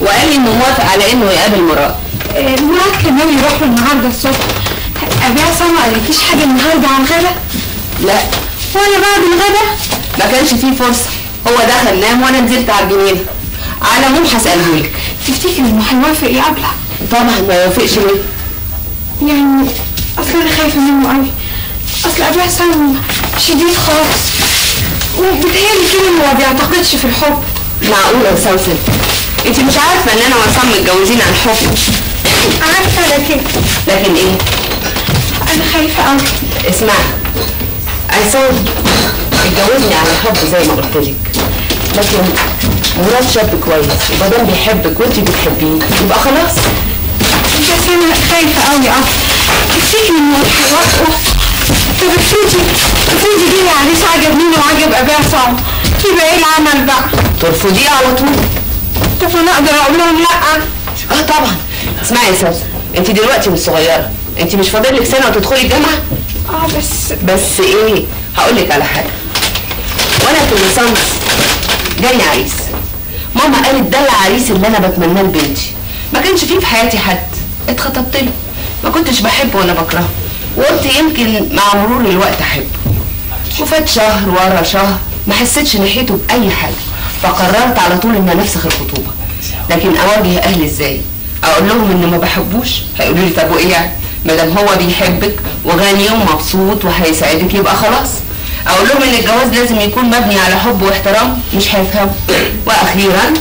وقال لي انه موافق على انه يقابل مراد آه، مراد كان ناوي يروح له النهارده الصبح ابي عصام ما قالكيش حاجه النهارده عن الغدا لا ولا بعد الغدا ما كانش فيه فرصه هو دخل نام وانا نزلت على الجنينه على العموم هساله لك تفتكر انه هيوافق يقابلها طبعا ما يوافقش ليه يعني اصل انا خايفه منه قوي اصل ابي عصام شديد خالص وبتهيألي كده انه ما بيعتقدش في الحب معقوله يا سوسن انت مش عارفه ان انا وعصام متجوزين عن حب عارفه لكن لكن ايه انا خايفه قوي اسمعي عصام اتجوزني على حب زي ما قلت لك لكن مراد شاب كويس وما دام بيحبك وانت بتحبيه يبقى خلاص بس انا خايفه قوي اه تفتكري انه هيوافقوا طب افرضي افرضي جه عريس عجب مني وعجب ابي عصام يبقى ايه العمل بقى ترفضيه على طول طب انا اقدر اقول لهم لا اه طبعا اسمعي يا سوسن انت دلوقتي مش صغيره انت مش فاضل لك سنه وتدخلي الجامعه اه بس بس ايه هقول لك على حاجه وانا في الليسانس جالي عريس ماما قالت ده العريس اللي انا بتمناه لبنتي ما كانش فيه في حياتي حد اتخطبت له ما كنتش بحبه ولا بكرهه وقلت يمكن مع مرور الوقت احبه وفات شهر ورا شهر ما حسيتش ناحيته باي حاجه فقررت على طول ان نفسخ الخطوبه لكن اواجه اهلي ازاي اقول لهم اني ما بحبوش هيقولوا لي طب وايه يعني ما دام هو بيحبك وغني ومبسوط وهيساعدك يبقى خلاص اقول لهم ان الجواز لازم يكون مبني على حب واحترام مش هيفهموا واخيرا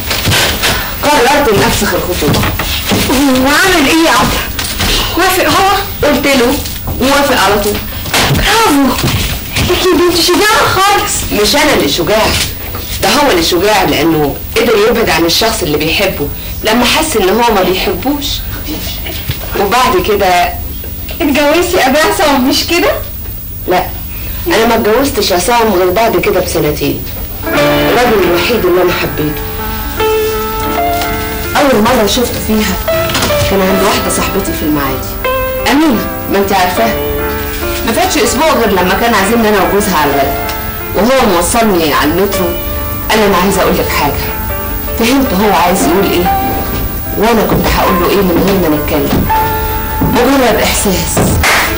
قررت ان افسخ الخطوبه وعمل ايه يا عبد وافق هو قلت له موافق على طول برافو لكن بنت شجاعة خالص مش انا اللي شجاع ده هو اللي شجاع لانه قدر يبعد عن الشخص اللي بيحبه لما حس ان هو ما بيحبوش وبعد كده اتجوزتي ابي عصام مش كده؟ لا انا ما اتجوزتش عصام غير بعد كده بسنتين الراجل الوحيد اللي انا حبيته اول مره شفته فيها كان عند واحده صاحبتي في المعادي امينه ما انت عارفاها ما فاتش اسبوع غير لما كان عازمني انا وجوزها على الغدا وهو موصلني على المترو قال لي انا عايزه اقول لك حاجه فهمت هو عايز يقول ايه وانا كنت هقول له ايه من غير ما نتكلم مجرد احساس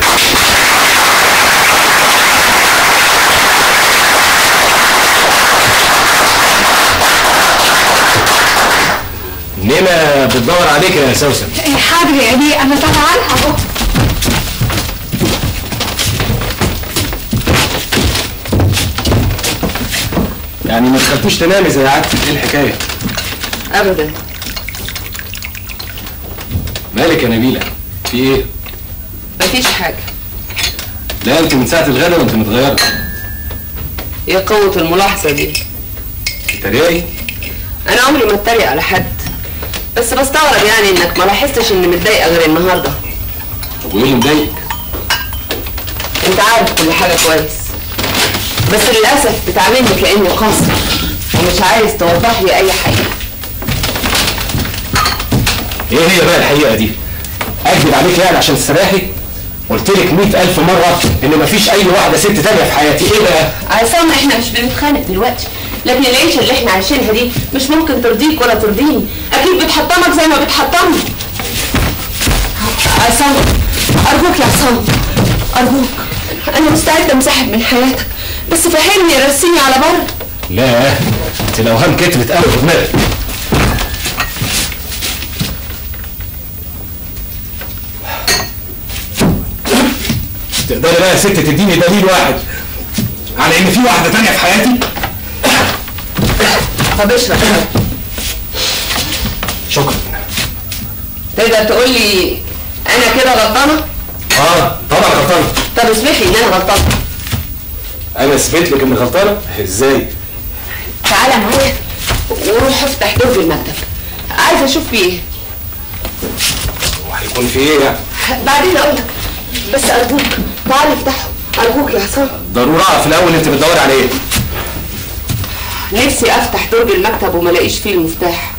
نينا بتدور عليك يا سوسن إيه حاضر يا بيه انا طالعه لها اهو يعني ما دخلتوش تنامي زي عادتك ايه الحكايه ابدا مالك يا نبيله في ايه مفيش حاجه لا انت من ساعه الغدا وانت متغيره ايه قوه الملاحظه دي تريقي انا عمري ما اتريق على حد بس بستغرب يعني انك ما لاحظتش اني متضايقه غير النهارده طب وايه اللي مضايقك انت عارف كل حاجه كويس بس للاسف بتعاملني كاني قاصر ومش عايز توضح لي اي حاجه ايه هي بقى الحقيقه دي اكذب عليك يعني عشان تستريحي قلت لك 100000 مره ان مفيش اي واحده ست تانية في حياتي ايه بقى عصام احنا مش بنتخانق دلوقتي لكن العيشه اللي احنا عايشينها دي مش ممكن ترضيك ولا ترضيني اكيد بتحطمك زي ما بتحطمني عصام ارجوك يا عصام ارجوك انا مستعده انسحب من حياتك بس فهمني رسيني على بره لا انت الاوهام كترت قوي في دماغك تقدري بقى يا ست تديني دليل واحد على ان في واحده تانية في حياتي طب اشرب شكرا تقدر تقول لي انا كده غلطانه اه طبعا غلطانه طب اسمح لي ان انا غلطانه انا اثبت لك اني غلطانه ازاي تعالى معايا وروح افتح درج المكتب عايزه اشوف فيه ايه وهيكون في ايه يعني بعدين اقول لك بس ارجوك تعالى افتحه ارجوك يا عصام ضروري اعرف الاول انت بتدوري على ايه نفسي افتح درج المكتب وما الاقيش فيه المفتاح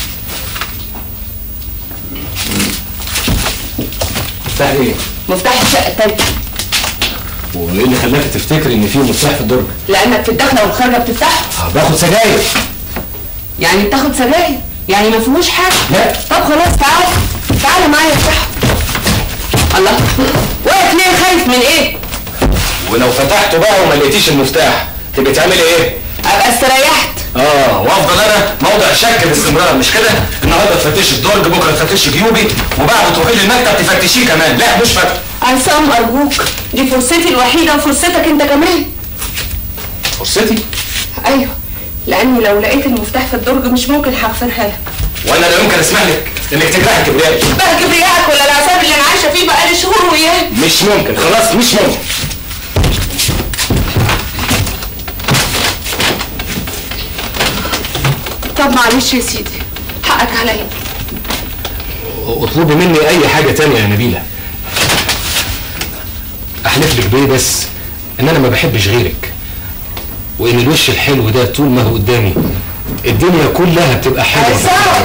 مفتاح ايه مفتاح الشقه التالتة وايه اللي خلاك تفتكري ان في مفتاح في الدرج لانك في الدخله والخارجه بتفتحه آه، باخد سجاير يعني بتاخد سجاير يعني ما فيهوش حاجه لا. طب خلاص تعال تعال معايا افتحه الله واقف ليه خايف من ايه ولو فتحته بقى وما لقيتيش المفتاح تبقى تعملي ايه؟ ابقى استريحت اه وافضل انا موضع شك باستمرار مش كده؟ النهارده تفتشي الدرج بكره تفتشي جيوبي وبعد تروحي للمكتب تفتشيه كمان لا مش فتح عصام ارجوك دي فرصتي الوحيده وفرصتك انت كمان فرصتي ايوه لاني لو لقيت المفتاح في الدرج مش ممكن هغفرها لك وانا لا يمكن اسمح لك انك تجرحي كبريائي بقى كبريائك ولا العذاب اللي انا عايشه فيه بقالي شهور وياه مش ممكن خلاص مش ممكن طب معلش يا سيدي حقك عليا اطلبي مني اي حاجه تانية يا نبيله احلف لك بايه بس ان انا ما بحبش غيرك وان الوش الحلو ده طول ما هو قدامي الدنيا كلها بتبقى حلوه عصام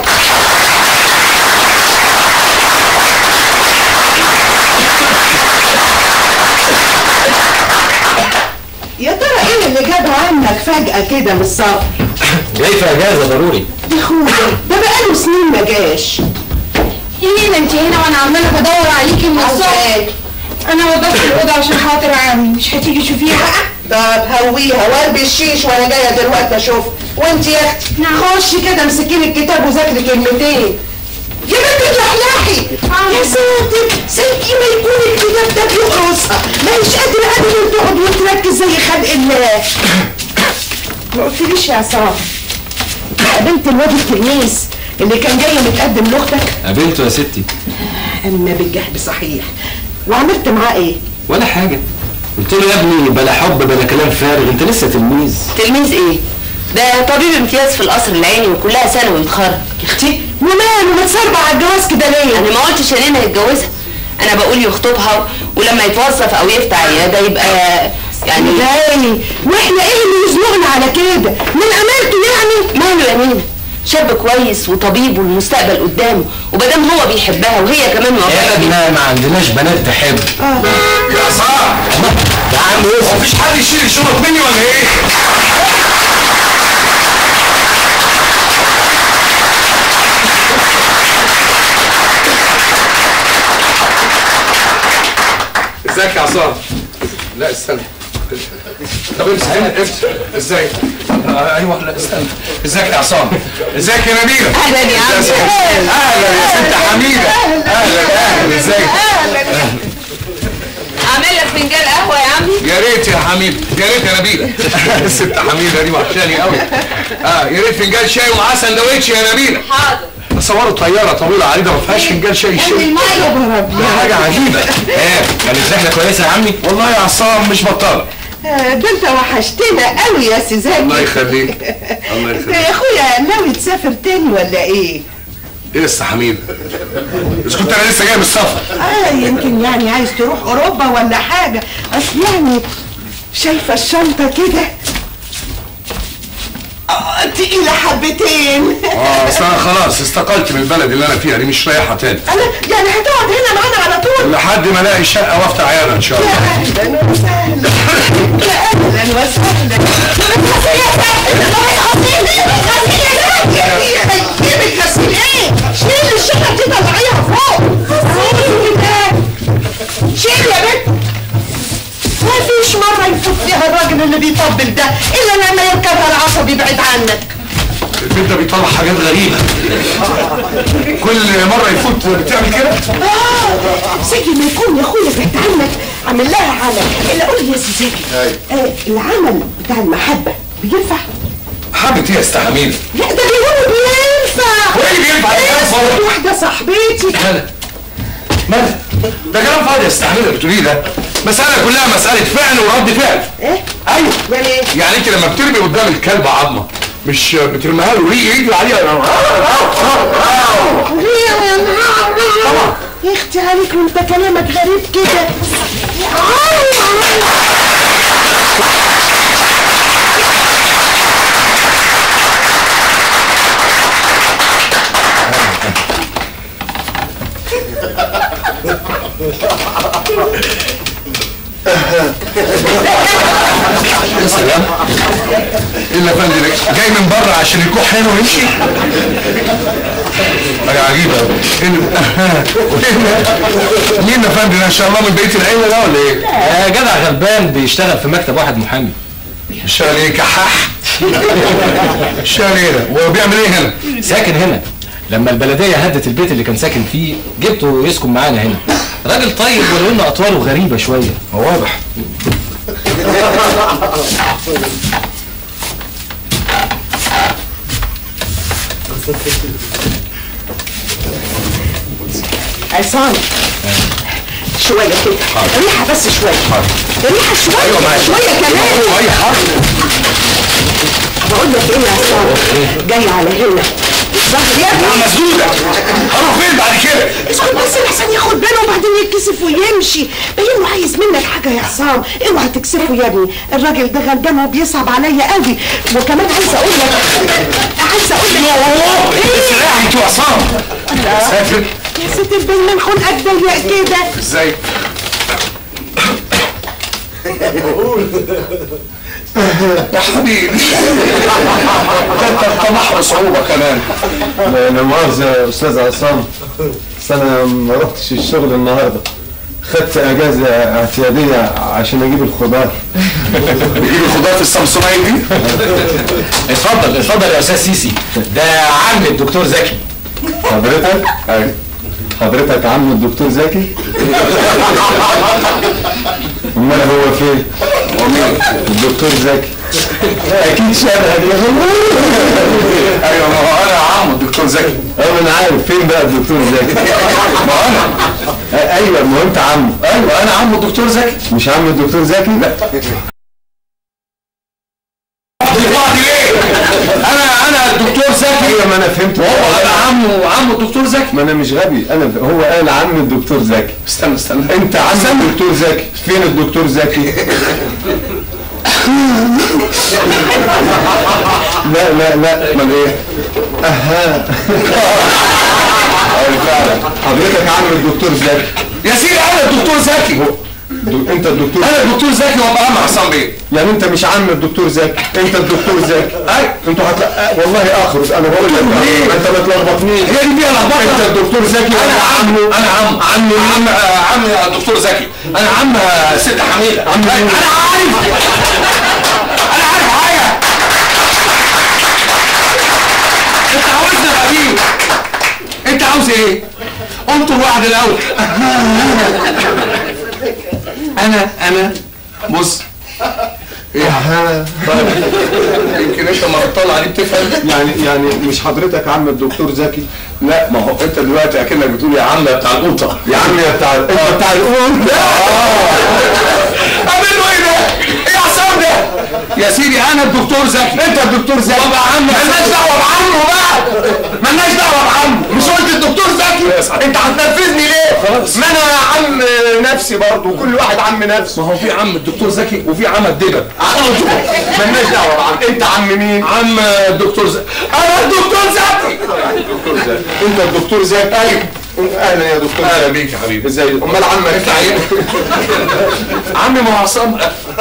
يا ترى ايه اللي جاب عنك فجأة كده من السفر؟ جاي في اجازه ضروري يا اخويا ده بقاله سنين ما جاش يمين انت هنا وانا عماله بدور عليكي من الصبح عاوزاك. انا وضفت الاوضه عشان خاطر عمي مش هتيجي تشوفيها طب هويها واربي الشيش وانا جايه دلوقتي اشوف وانت يا اختي نعم. خشي كده امسكي لي الكتاب وذاكري كلمتين يا بنت اتلحلحي يا ساتر سلكي ما يكون الكتاب ده بيقرصها ما هيش قادره ابدا تقعد وتركز زي خلق الله ما قلتليش يا عصام قابلت الواد التلميذ اللي كان جاي متقدم لاختك قابلته يا ستي اما بالجهد صحيح وعملت معاه ايه ولا حاجه قلت له يا ابني بلا حب بلا كلام فارغ انت لسه تلميذ تلميذ ايه ده طبيب امتياز في القصر العيني وكلها ثانوي ويتخرج يا اختي وماله متصربع على الجواز كده ليه انا ما قلتش ان انا يتجوزها انا بقول يخطبها ولما يتوظف او يفتح عياده يبقى يعني يعني واحنا ايه اللي يزنقنا على كده من امانته يعني ماله يا مينا شاب كويس وطبيب والمستقبل قدامه ومادام هو بيحبها وهي كمان معجبه بيه احنا ما عندناش بنات تحب يا صاح يا عم يوسف مفيش حد يشيل الشنط مني ولا ايه؟ ازيك يا عصام؟ لا استنى طب امسك امسك ازيك؟ آه، ايوه لا استنى ازيك يا عصام؟ ازيك يا نبيله؟ أهلاً يا عم. ازيك؟ اهلا يا ست حميده اهلا اهلا ازيك؟ اعمل لك فنجان قهوه يا عمي يا ريت يا حميد يا ريت يا نبيله الست حميده دي وحشاني قوي اه يا ريت فنجان شاي ومعاه سندوتش يا نبيله حاضر تصوروا طياره طويله عريضه ما فيهاش فنجان شاي شاي دي حاجه عجيبه ايه كانت رحله كويسه يا عمي والله يا عصام مش بطاله آه، ده انت وحشتنا قوي يا سي زكي الله يخليك الله انت يخليك يا اخويا ناوي تسافر تاني ولا ايه ايه لسه حميد بس كنت انا لسه جاي من السفر اه يمكن يعني عايز تروح اوروبا ولا حاجه اصل يعني شايفه الشنطه كده آه، تقيله حبتين اه اصل انا خلاص استقلت من البلد اللي انا فيها دي مش رايحه تاني انا يعني هتقعد هنا معانا على طول لحد ما الاقي شقه وافتح عياده ان شاء يا الله اهلا وسهلا يا اهلا وسهلا شيل الشقة دي طلعيها فوق شيل يا بنت ما فيش مرة يفوت فيها الراجل اللي بيطبل ده إلا لما يركبها العصب يبعد عنك البيت ده بيطلع حاجات غريبه كل مره يفوت بتعمل كده آه سيدي ما يكون يا أخويا بعد عنك عامل لها عمل إلا قول لي يا سيدي آه العمل بتاع المحبة بينفع؟ حبت ايه يا استاذ حميد لا ده بيقولوا بينفع وايه اللي بينفع ده كلام فاضي واحدة صاحبتي مالك مالك ده كلام فاضي يا استاذ حميد اللي بتقوليه ده مسألة كلها مسألة فعل ورد فعل ايه؟ ايوه يعني ايه؟ يعني انت لما بترمي قدام الكلب عظمه مش بترميها له ريق يجري عليها طبعا يا اختي عليك وانت كلامك غريب كده يا سلام ايه اللي يا فندم ده؟ جاي من بره عشان يكح هنا ويمشي حاجه عجيبه أوي. ايه اللي إيه- مين يا فندم ده؟ ان شاء الله من بيت العيله ده ولا ايه؟ يا جدع غلبان بيشتغل في مكتب واحد محامي شغال ايه كحاح شغال ايه ده؟ وبيعمل ايه هنا؟ ساكن هنا لما البلديه هدت البيت اللي كان ساكن فيه جبته يسكن معانا هنا راجل طيب ولو ان اطواله غريبه شويه هو واضح عصام شوية كده ريحة بس شوية ريحة شوية ايوه معاك شوية كمان اي حرف بقول لك ايه يا عصام جاي على هنا الظهر يا ابني مسدوده هروح فين بعد كده؟ اسكت بس لحسن ياخد باله وبعدين يتكسف ويمشي باين عايز منك حاجه يا عصام اوعى تكسفه يا ابني الراجل ده غلبان وبيصعب عليا قوي وكمان عايزه اقول لك عايزه اقول لك سلاحي انتوا عصام ساتر يا ستر دايما خلقك ضيق كده ازاي؟ يا حبيبي ده انت الطمح بصعوبه كمان لا لا مؤاخذة يا أستاذ عصام بس أنا ما رحتش الشغل النهاردة خدت أجازة اعتيادية عشان أجيب الخضار بيجيب الخضار في السامسونايت دي اتفضل اتفضل يا استاذ سيسي ده عم الدكتور زكي حضرتك؟ ايوه حضرتك عم الدكتور زكي؟ أمال هو فين؟ هو مين؟ الدكتور زكي أكيد شبهك يا ايوه ما هو انا عم الدكتور زكي أه أنا عارف فين بقى الدكتور زكي؟ ما هو انا أه، أيوه ما هو أنت عمه ايوه انا عم الدكتور زكي مش عم الدكتور زكي؟ لا بعض ليه؟ انا انا الدكتور زكي أيوه ما أنا فهمت هو انا عمه عم الدكتور زكي ما أنا مش غبي أنا هو قال عم الدكتور زكي استنى استنى انت عم الدكتور زكي فين الدكتور زكي لا لا لا امال ايه؟ اها ايوه فعلا حضرتك عم الدكتور زكي يا سيدي انا الدكتور زكي دو- انت الدكتور انا الدكتور زكي وابقى عم حسام بيه يعني انت مش عم الدكتور زكي انت الدكتور زكي ايوه انتوا هتلا أه، والله اخرج انا بقول لك ليه؟ ما انت ما تلخبطنيش هي دي فيها لخبطه انت الدكتور زكي انا ولا عم عمه انا عم عم عم آه، عم الدكتور زكي انا عم آه، ست حميده عم انا مين؟ عارف انا عارف حاجه انت عاوزني ابقى مين انت عاوز ايه قلت الواحد الاول انا انا بص ايه طيب يمكن انت لما تطلع عليه بتفهم يعني يعني مش حضرتك عم الدكتور زكي لا ما هو انت دلوقتي اكنك بتقول يا عم يا بتاع القوطه يا عم يا بتاع انت بتاع القول اعمل له ايه ده؟ ايه يا عصام ده؟ يا سيدي انا الدكتور زكي انت الدكتور زكي بابا عم مالناش دعوه بعمه بقى مالناش دعوه بعمه مش قلت الدكتور زكي انت هتنرفزني ليه؟ خلاص ما انا عم نفسي برضه كل واحد عم نفسه ما هو في عم الدكتور زكي وفي عم الدبه مالناش دعوه بعم انت عم مين؟ عم الدكتور زكي انا الدكتور زكي انت الدكتور زكي ايوه اهلا يا دكتور اهلا زكي بيك يا حبيبي ازاي امال عمك انت عيب عمي ما هو عصام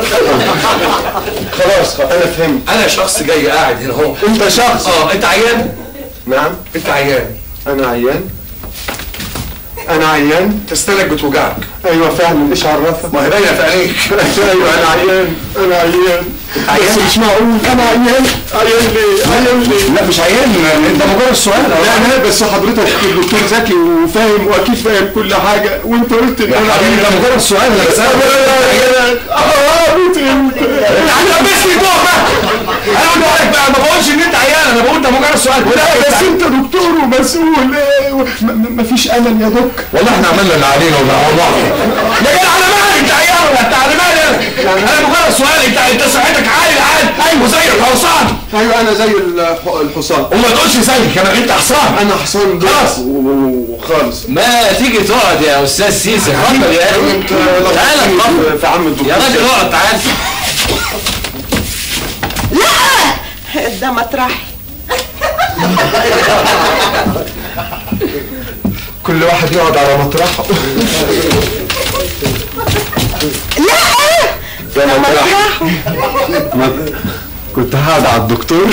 خلاص انا فهمت انا شخص جاي قاعد هنا اهو انت شخص اه انت عيان نعم انت عيان انا عيان انا عيان تستنك بتوجعك ايوه فعلا ايش عرفك ما هي باينه في عينيك ايوه انا عيان انا عيان عيان؟ بس مش معقول انا عيان عيان ليه عيان ليه لا مش عيان انت مجرد سؤال لا لا بس حضرتك الدكتور زكي وفاهم واكيد فاهم كل حاجه وانت قلت ان يا انا حبيبي ده عيان مجرد سؤال انا بسألك اه فهمت يعني بس يدوق بقى انا بقول لك بقى ما بقولش ان انت عيان انا بقول ده مجرد سؤال لا بس انت دكتور ومسؤول إيه، و- م- م- مفيش امل يا دك والله احنا عملنا اللي علينا والله والله يا جدع على مالي انت عيان ولا انت على مالي انا انا مجرد سؤال انت انت صحتك عالي عالي ايوه زي الحصان ايوه انا زي الح- الحصان وما تقولش زي كمان انت حصان انا حصان بس خلاص. و- و- وخالص ما تيجي تقعد يا استاذ سيسي اتفضل يا اخي انت تعالى لخبطتني اتفضل في- في عم الدكتور يا راجل اقعد تعالى لا ده مطرحي كل واحد يقعد على مطرحه لا ده ده مطرحي مطرحه هقعد على الدكتور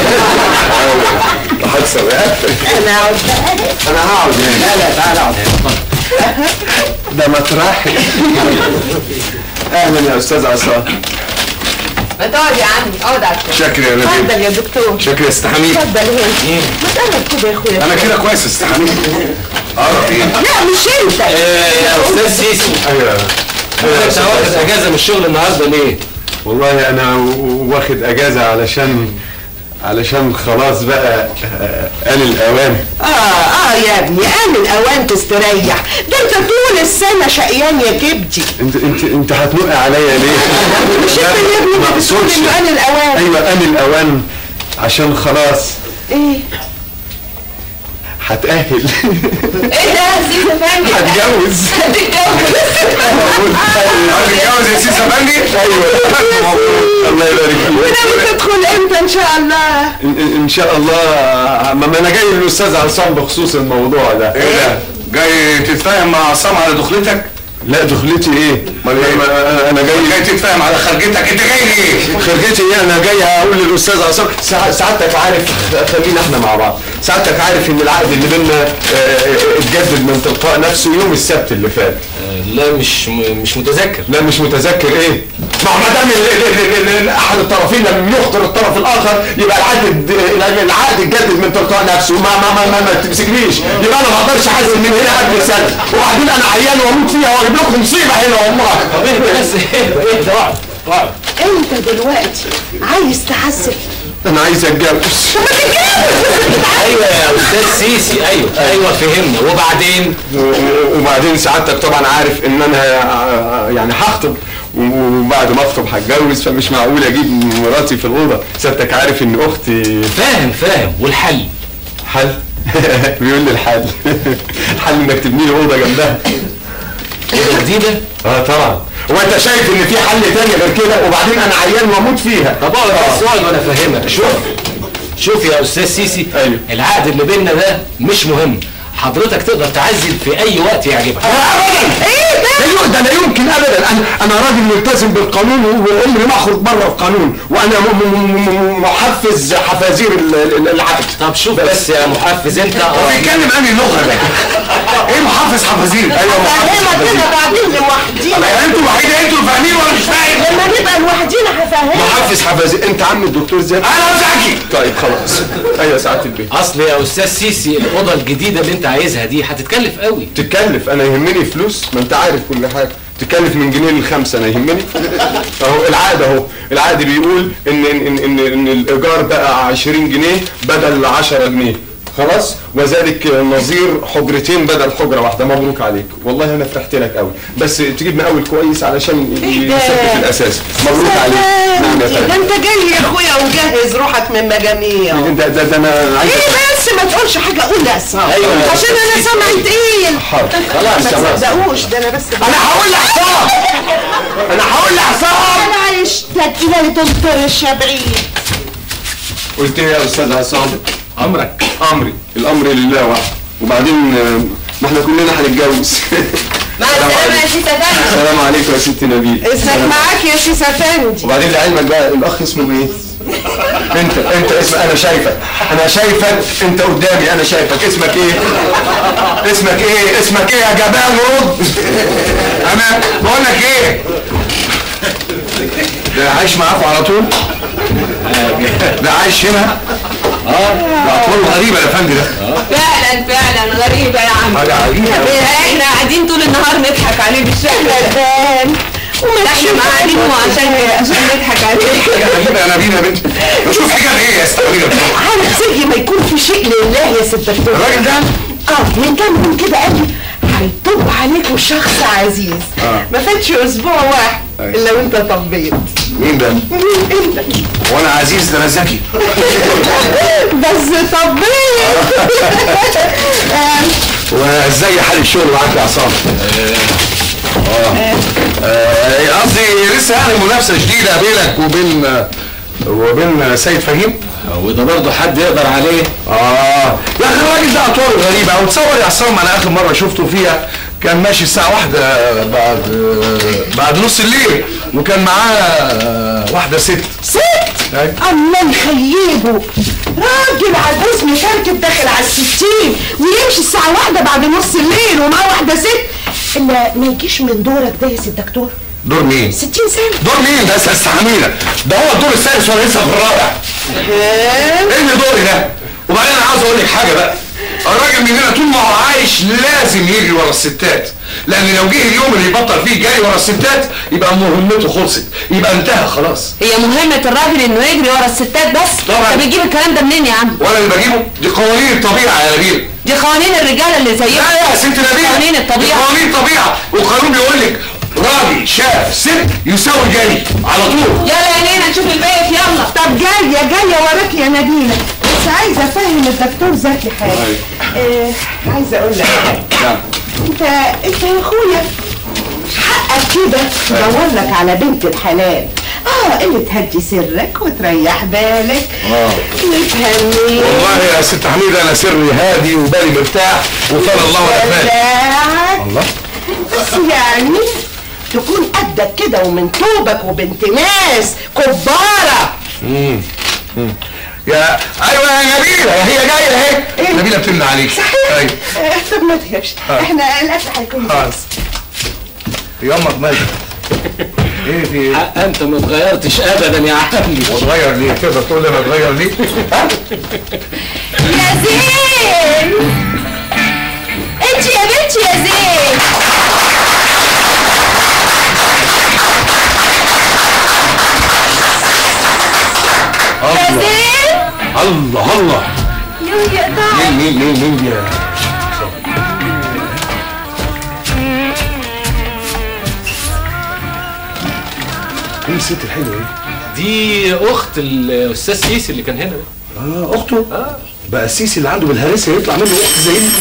هكسب انا اقعد انا هقعد هنا لا لا تعالى اقعد هنا. ده مطرحي اهلا يا استاذ عصام ما تقعد يا عمي اقعد على الكرسي شكرا يا نبيل اتفضل يا دكتور شكرا يا استحميل اتفضل هنا ما تقرب كده يا اخويا انا كده كويس يا استحميل اقرب ايه لا مش انت يا استاذ سيسي ايوه انت واخد اجازه من الشغل النهارده ليه؟ والله انا و- واخد اجازه علشان علشان خلاص بقى آه، آن الاوان اه اه يا ابني آن الاوان تستريح ده انت طول السنه شقيان يا كبدي انت انت انت هتنقي عليا ليه؟ مش انت يا ابني ما اللي بتقول اقصدش انه آن الاوان ايوه آن الاوان عشان خلاص ايه هتأهل ايه ده زيزو فندي هتجوز هتتجوز يا سيسا بندي ايوه الله يبارك فيك وناوي تدخل امتى ان شاء الله ان, إن- إن شاء الله ما ما انا جاي للاستاذ عصام بخصوص الموضوع ده ايه ده جاي تتفاهم مع عصام على دخلتك لا دخلتي ايه؟ امال ايه؟ ما- انا جاي جاي تتفاهم على خرجتك انت جاي ليه خرجتي ايه انا جاي اقول للاستاذ عصام سع- سعادتك عارف خلينا احنا مع بعض سعادتك عارف ان العقد اللي بينا آه، آه، اتجدد من تلقاء نفسه يوم السبت اللي فات لا مش مش متذكر لا مش متذكر ايه ما هو ما دام ال- ال- ال- ال- احد الطرفين لم يخطر الطرف الاخر يبقى العقد العقد اتجدد من تلقاء نفسه ما ما ما, ما, ما تمسكنيش يبقى انا ما اقدرش احاسب من هنا قبل سنه وبعدين انا عيان واموت فيها واجيب لكم مصيبه هنا والله طب اهدى بس اهدى اهدى اقعد اقعد انت دلوقتي عايز تحسن انا عايز اتجوز ايوه يا استاذ سيسي ايوه ايوه فهمنا وبعدين و- و- وبعدين سعادتك طبعا عارف ان انا آه، يعني هخطب وبعد ما اخطب هتجوز فمش معقول اجيب مراتي في الاوضه سيادتك عارف ان اختي فاهم فاهم والحل حل بيقول لي الحل الحل انك تبني لي اوضه جنبها اوضه جديده اه طبعا هو انت شايف ان في حل تاني غير كده وبعدين انا عيان واموت فيها طب اقعد بس اقعد وانا افهمك شوف شوف يا استاذ سيسي أيوه. العقد اللي بيننا ده مش مهم حضرتك تقدر تعزل في اي وقت يعجبك ايه ده ده لا يمكن ابدا انا انا راجل ملتزم بالقانون وعمري ما اخرج بره القانون وانا م- م- م- محفز حفازير ال- ال- العقد طب شوف بس يا محفز انت هو بيتكلم انهي لغه ده ايه محافظ حفاظين ايوه هفهمك محفز كده حفازير. بعدين لوحدينا يعني انتوا الوحيدين انتوا فاهمين وانا مش فاهم لما نبقى لوحدينا هفهمك محفز حفازير انت عم الدكتور زياد انا زكي طيب خلاص ايوه سعاده البيت اصل يا استاذ سيسي الاوضه الجديده اللي انت عايزها دي هتتكلف قوي تتكلف انا يهمني فلوس ما انت عارف كل حاجه تكلف من جنيه لخمسه انا يهمني اهو العقد اهو العقد بيقول ان ان ان ان, إن الايجار بقى 20 جنيه بدل 10 جنيه خلاص وذلك نظير حجرتين بدل حجره واحده مبروك عليك والله انا فرحت لك قوي بس تجيب مقاول كويس علشان يثبت الاساس مبروك عليك نعم يا ده فندم انت جاي يا اخويا ومجهز روحك من مجاميع ده ده, ده انا عايز ايه بس ما تقولش حاجه قول لا أيوة. عشان انا سامعي تقيل حاضر. خلاص، ما خلاص. تصدقوش ده انا بس انا هقول لحسام انا هقول لحسام انا عشتك الى دكتور الشبعين قلت ايه يا استاذ عصام امرك امري الامر لله وحده وبعدين آه، ما احنا كلنا هنتجوز مع السلامه يا سيسا فندي السلام عليكم يا ست نبيل اسمك معاك يا سيسا فندي وبعدين لعلمك بقى الاخ اسمه ايه انت انت اسم انا شايفك انا شايفك انت قدامي انا شايفك اسمك ايه اسمك ايه اسمك ايه يا جبان رد انا بقول لك ايه ده عايش معاكم على طول ده عايش هنا اه ده اطفال غريبه يا فندم ده فعلا فعلا غريبه يا عم حاجه عجيبه احنا قاعدين طول النهار نضحك عليه بالشكل ده احنا قاعدين عشان عشان نضحك عليه حاجه غريبه يا نبيل يا بنتي بشوف حاجه ايه يا استاذ عارف زي ما يكون في شيء لله يا ست دكتور الراجل ده اه من كام يوم كده قال لي هيطب عليكوا شخص عزيز آه. ما فاتش اسبوع واحد أيوة. الا وانت طبيت مين ده انت وانا عزيز ده انا ذكي بس طبيت آه، وازاي حال الشغل معاك يا عصام اه آه، قصدي لسه يعني منافسه شديده بينك وبين وبين سيد فهيم وده برضه حد يقدر عليه اه يا اخي الراجل ده اطواره غريبه او تصور يا عصام انا اخر مره شفته فيها كان ماشي الساعه واحدة بعد بعد نص الليل وكان معاه واحده ست ست الله يخيبه راجل عجوز مكركب داخل على الستين ويمشي الساعة واحدة بعد نص الليل ومعاه واحدة ست إلا ما يجيش من دورك ده يا ست دكتور دور مين؟ ستين سنة دور مين ده يا استحميلة ده هو الدور السادس ولا لسه في الرابع ايه اللي دوري ده وبعدين انا عاوز اقول لك حاجه بقى الراجل مننا طول ما هو عايش لازم يجري ورا الستات لان لو جه اليوم اللي يبطل فيه جري ورا الستات يبقى مهمته خلصت يبقى انتهى خلاص هي مهمة الراجل انه يجري ورا الستات بس طبعاً. طب بتجيب الكلام ده منين يا عم وانا اللي بجيبه دي قوانين الطبيعه يا نبيل دي قوانين الرجالة اللي زيك لا يا ست نبيل قوانين دي الطبيعة قوانين الطبيعه والقانون بيقول لك راجل شاف ست يساوي جري على طول يلا يا نينا نشوف البيت يلا طب جاية جاية وراك يا نبيلة بس عايزة أفهم الدكتور زكي حاجة آه عايزة أقول لك حاجة أنت أنت يا أخويا حقك كده تدور لك على بنت الحلال اه اللي تهدي سرك وتريح بالك آه. وتهني والله يا ست حميدة انا سري هادي وبالي مرتاح وطال الله ولا فات دلعك. الله بس يعني تكون قدك كده ومن طوبك وبنت ناس كبارة يا ايوه يا نبيله هي جايه اهي إيه؟ نبيله بتمنع عليك صحيح ايوه آه، طب ما تهبش احنا الاكل هيكون خلاص يمك مالك ايه في ايه؟ انت ما اتغيرتش ابدا يا عمي واتغير ليه؟ تقدر تقول لي انا اتغير ليه؟ ها؟ يا زين انت يا بنتي يا زين يا زين الله الله يو يقطع مين مين مين مين دي يا مين الست الحلوه دي؟ دي اخت الاستاذ سيسي اللي كان هنا اه اخته؟ اه بقى السيسي اللي عنده بالهرسه يطلع منه اخت زي دي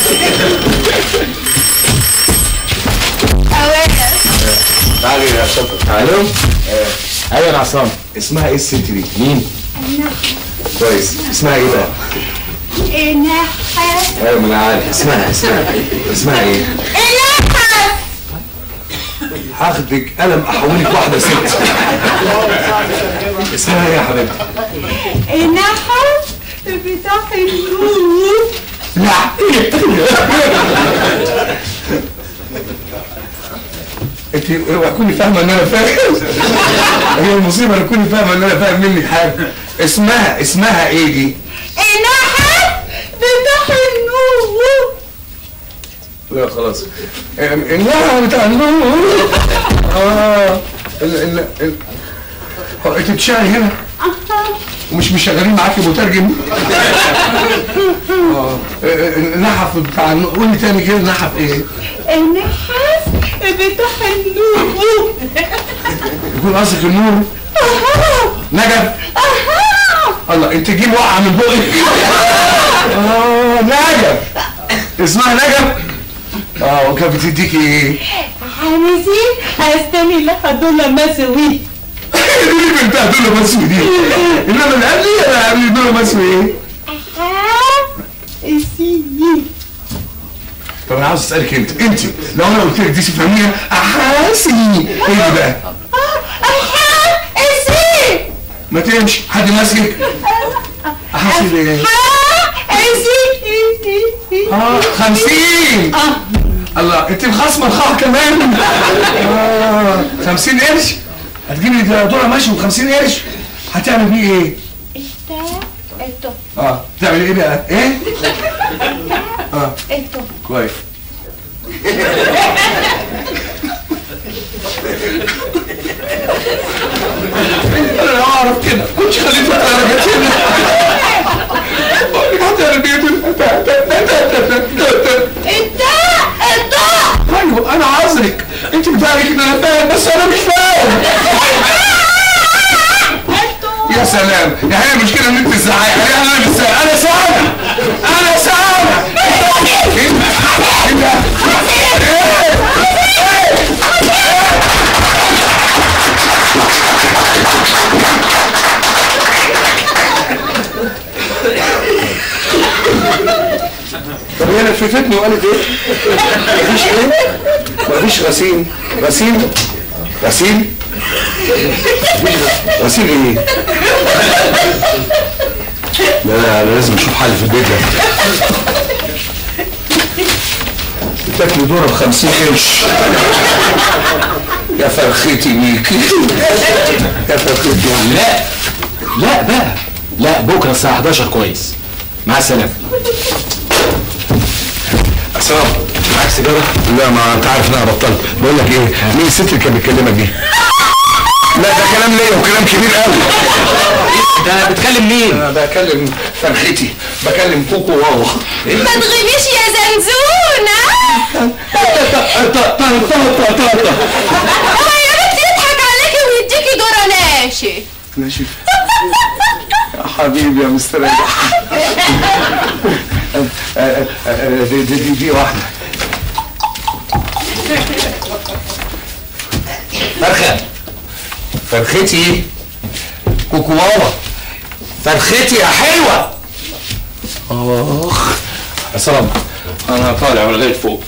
تعالي يا شطر تعالي ايوه يا عصام اسمها ايه الست دي؟ مين؟ كويس اسمها ايه بقى؟ ايوه ما انا عارف اسمها اسمها اسمها ايه؟ هاخدك قلم احولك واحده ست اسمها ايه يا حبيبتي؟ نحو بتاع النور لا انت اوعى تكوني فاهمه ان انا فاهم هي المصيبه ان تكوني فاهمه ان انا فاهم منك حاجه اسمها اسمها ايه دي؟ نحو بتاع النور لا خلاص انها بتاع النور اه ال ال ال هو انت بتشتغلي هنا ومش مشغلين معاكي مترجم اه النحف بتاع النور قولي تاني كده نحف ايه نحو بتاع النور يكون قصدك النور نجف الله انت جيب وقعه من بقك اه نجف اسمها نجف اه وكانت بتديكي ايه عايزين استني لها دول مسوي دي اللي بنتها دول مسوي دي انما اللي قبلي انا قبلي دول مسوي ايه سيدي طب انا عاوز اسالك انت انت لو انا قلت لك دي تفهميها احاسني ايه دي بقى سي ما تمشي حد ماسكك احاسب ايه اه خمسين الله انت مخصمه الخاء كمان اه خمسين قرش هتجيبي دولار ماشي وخمسين قرش هتعمل بيه ايه؟ اه تعمل ايه بقى؟ ايه؟ اه كويس انا لو اعرف كده كنتش خليته درجات هنا هتعمل بيه ايوه انا عذرك انت بتعرفي ان انا فاهم بس انا مش فاهم يا سلام يا هي المشكله ان انت ازاي انا مش سامع انا سامع انا سامع ايه ايه ده ايه طب هي لفتتني وقالت ايه؟ مفيش ايه؟ مفيش غسيل غسيل غسيل غسيل ايه؟ لا انا لازم اشوف حل في البيت ده تاكلي دوره ب 50 قرش يا فرختي بيكي يا فرختي يعني لا لا بقى لا بكره الساعه 11 كويس مع السلامه عصام معاك سيجاره؟ لا ما انت عارف ان انا بطلت بقول لك ايه مين الست اللي كانت بتكلمك دي؟ لا ده كلام ليا وكلام كبير قوي ده بتكلم مين؟ انا بكلم فرختي بكلم كوكو واوا ما تغيبيش يا زنزونة هو يا بنتي يضحك عليكي ويديكي دورة ناشف ناشف يا حبيبي يا مستريح دي, دي, دي, دي واحدة فرخه فرختي كوكو واوا فرختي يا حلوه اخ عصام انا طالع ولا لغايه فوق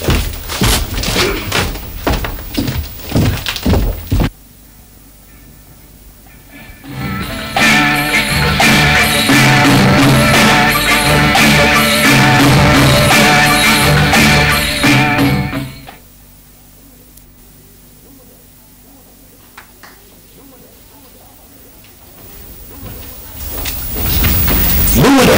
لولا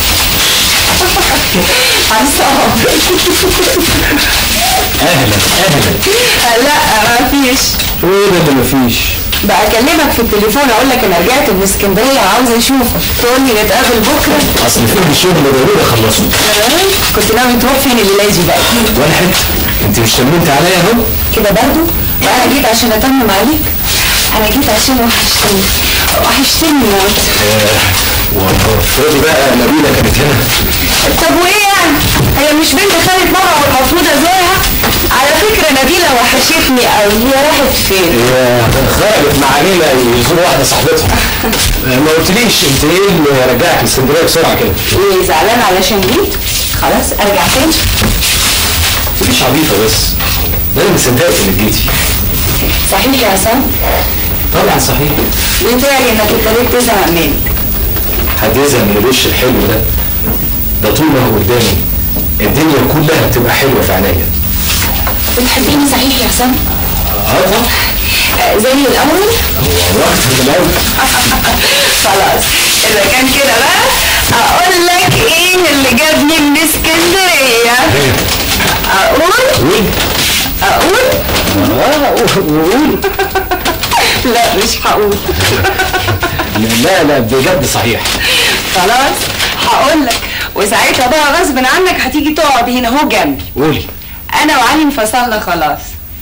اهلا اهلا لا مفيش ايه ده اللي مفيش بقى اكلمك في التليفون اقول لك انا رجعت من اسكندريه وعاوزه اشوفك تقول لي نتقابل بكره اصل فين الشغل ضروري اخلصه كنت ناوي تروح فين الليله دي بقى ولا حته انت مش طمنت عليا اهو كده برضو بقى انا جيت عشان اتمم عليك انا جيت عشان وحشتني وحشتني موت وافرضي بقى نبيله كانت هنا طب وايه يعني هي مش بنت خالد مره والمفروض ازورها على فكره نبيله وحشتني قوي هي راحت فين هي خرجت مع ليلى يزور واحده صاحبتها ما قلتليش انت ايه اللي رجعك من اسكندريه بسرعه كده؟ ايه زعلان علشان جيت خلاص ارجع تاني مش عبيطه بس ده انا مصدقت انك جيتي صحيح يا عصام طبعا صحيح بيتهيألي انك ابتديت تزهق مني هتزهق من الوش الحلو ده ده طول ما هو قدامي الدنيا كلها بتبقى حلوه في عينيا بتحبيني صحيح يا عصام اه طبعا آه، زي الاول هو وقت من الاول خلاص اذا كان كده بقى اقول لك ايه اللي جابني من اسكندريه اقول قول اقول اه قول لا مش هقول لا لا بجد صحيح خلاص هقول لك وساعتها بقى غصب عنك هتيجي تقعد هنا اهو جنبي قولي انا وعلي انفصلنا خلاص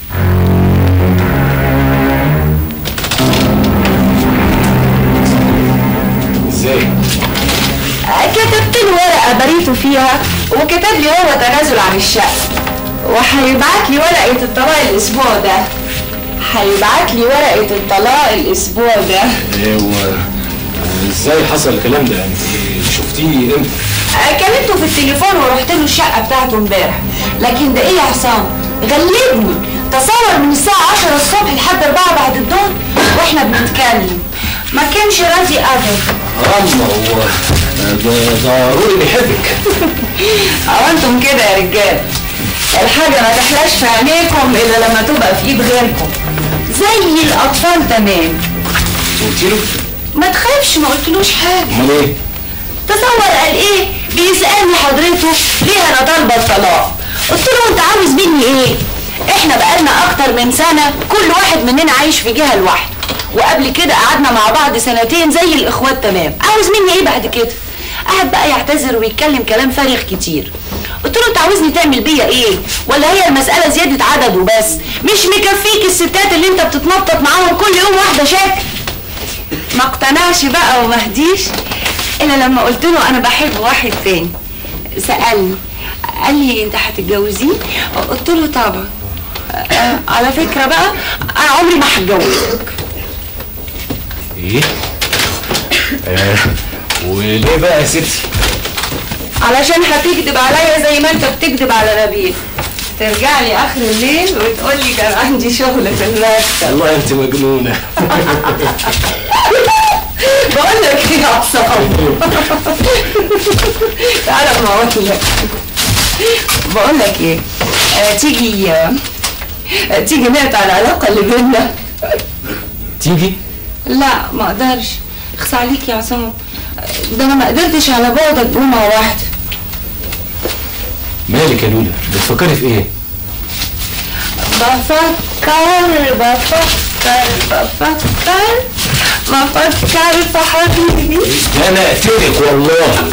ازاي؟ كتبت له ورقه بريته فيها وكتب لي هو تنازل عن الشقه وهيبعت لي ورقه الطلاق الاسبوع ده هيبعت لي ورقه الطلاق الاسبوع ده ايه و ازاي حصل الكلام ده؟ انت شفتيه امتى؟ كلمته في التليفون ورحت له الشقه بتاعته امبارح لكن ده ايه يا حسام غلبني تصور من الساعه 10 الصبح لحد 4 بعد الظهر واحنا بنتكلم ما كانش راضي ابدا الله هو ده ضروري بيحبك اه انتم كده يا رجال الحاجة ما تحلاش في عينيكم إلا لما تبقى في إيد غيركم زي الأطفال تمام قلت له؟ ما تخافش ما قلتلوش حاجة امال ايه؟ تصور قال إيه بيسألني حضرته ليه أنا طالبة الطلاق قلت له أنت عاوز مني إيه إحنا بقالنا أكتر من سنة كل واحد مننا عايش في جهة لوحده وقبل كده قعدنا مع بعض سنتين زي الإخوات تمام عاوز مني إيه بعد كده قعد بقى يعتذر ويتكلم كلام فارغ كتير قلت له انت عاوزني تعمل بيا ايه ولا هي المسألة زيادة عدد وبس مش مكفيك الستات اللي انت بتتنطط معاهم كل يوم واحدة شكل ما اقتنعش بقى وما هديش الا لما قلت له انا بحب واحد تاني سألني قال لي انت هتتجوزيه قلت له طبعا آه، على فكرة بقى انا عمري ما هتجوزك ايه؟ آه وليه بقى يا ستي؟ علشان هتكذب عليا زي ما انت بتكذب على نبيل ترجع لي اخر الليل وتقول لي كان عندي شغل في المكتب والله انت مجنونه بقول لك ايه يا عصام تعالى ما اقول لك بقول لك ايه آه تيجي آه تيجي نقطع العلاقه اللي بينا تيجي لا ما اقدرش اخص عليك يا عصام ده انا ما قدرتش على بعدك جمعه واحده مالك يا لولا بتفكري في ايه بفكر بفكر بفكر بفكر في حبيبي ده انا اقتلك والله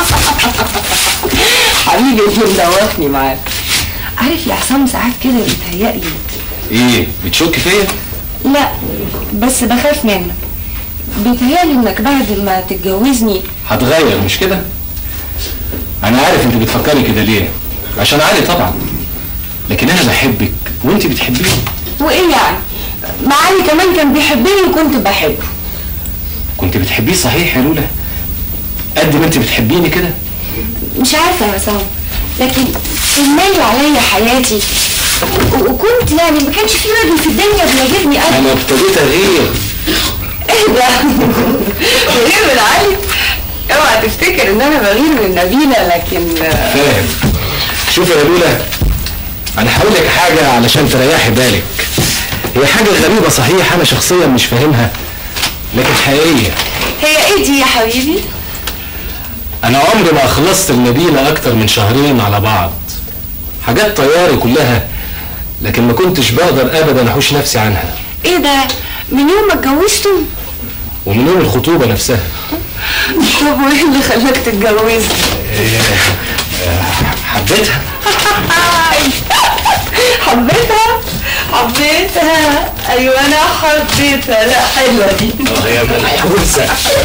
حبيبي اللي مدوخني معاك عارف يا عصام ساعات كده بيتهيألي ايه بتشك فيا لا بس بخاف منك بيتهيألي انك بعد ما تتجوزني هتغير مش كده انا عارف انت بتفكري كده ليه عشان علي طبعا لكن انا بحبك وانت بتحبيني وايه يعني مع علي كمان كان بيحبني وكنت بحبه كنت بتحبيه صحيح يا لولا قد ما انت بتحبيني كده مش عارفه يا عصام لكن كان مالي عليا حياتي و- وكنت يعني ما كانش في راجل في الدنيا بيعجبني قد انا ابتديت اغير ايه ده بغير من علي اوعى تفتكر ان انا بغير من نبيله لكن فاهم شوف يا لولا انا هقول لك حاجه علشان تريحي بالك هي حاجه غريبه صحيح انا شخصيا مش فاهمها لكن حقيقيه هي ايه دي يا حبيبي انا عمري ما خلصت النبيله اكتر من شهرين على بعض حاجات طياري كلها لكن ما كنتش بقدر ابدا احوش نفسي عنها ايه ده من يوم ما اتجوزتم ومن يوم الخطوبه نفسها طب وايه اللي خلاك تتجوزني حبيتها حبيتها حبيتها ايوه انا حبيتها لا حلوه دي هي منحوسه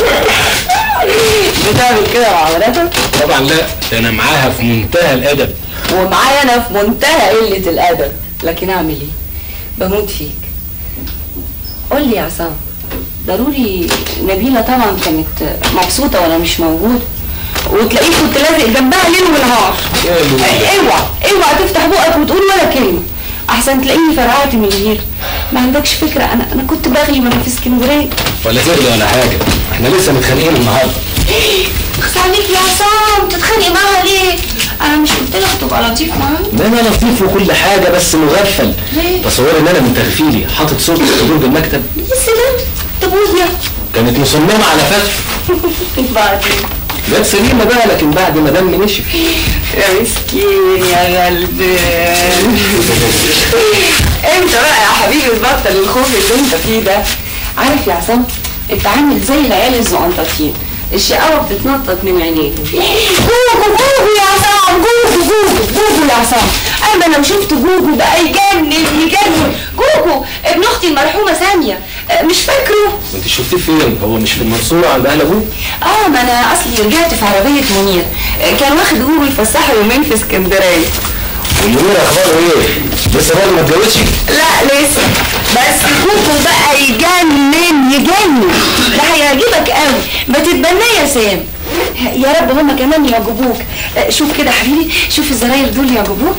بتعمل كده مع مراتك طبعا لا ده انا معاها في منتهى الادب ومعايا انا في منتهى قله الادب لكن اعمل ايه بموت فيك قول لي يا عصام ضروري نبيله طبعا كانت مبسوطه وانا مش موجود وتلاقيك كنت لازق جنبها ليل ونهار يا لولا. اوعى اوعى تفتح بقك وتقول ولا كلمه احسن تلاقيني فرقعت من الغير ما عندكش فكره انا انا كنت بغلي وانا في اسكندريه ولا تغلي ولا حاجه احنا لسه متخانقين النهارده اخس عليك يا عصام تتخانقي معاها ليه انا مش قلت لك تبقى لطيف معاها ده انا لطيف وكل حاجه بس مغفل ليه؟ تصور ان انا من تغفيلي حاطط صورتي في درج المكتب يا سلام طب وهي كانت مصممه على فتح بعدين جت سليمه بقى لكن بعد ما دمي نشف يا مسكين يا غلبان امتى بقى يا حبيبي تبطل الخوف اللي انت فيه ده عارف يا عصام انت عامل زي العيال الزقنططين الشقاوة بتتنطط من عينيك جوجو جوجو يا عصام جوجو جوجو جوجو يا عصام انا لو شفت جوجو بقى يجنن يجنن جوجو ابن اختي المرحومة سامية اه، مش فاكره وانت شفتيه فين هو مش في المنصوره عند اهل ابوه اه ما انا اصلي رجعت في عربية منير اه، كان واخد جوجو يفسحه يومين في اسكندرية والمنير اخباره ايه لسه برضه ما اتجوزش لا لسه بس كوكو بقى يجنن يجنن ده هيعجبك قوي ما تتبناه يا سام يا رب هما كمان يعجبوك آه، شوف كده يا حبيبي شوف الزراير دول يعجبوك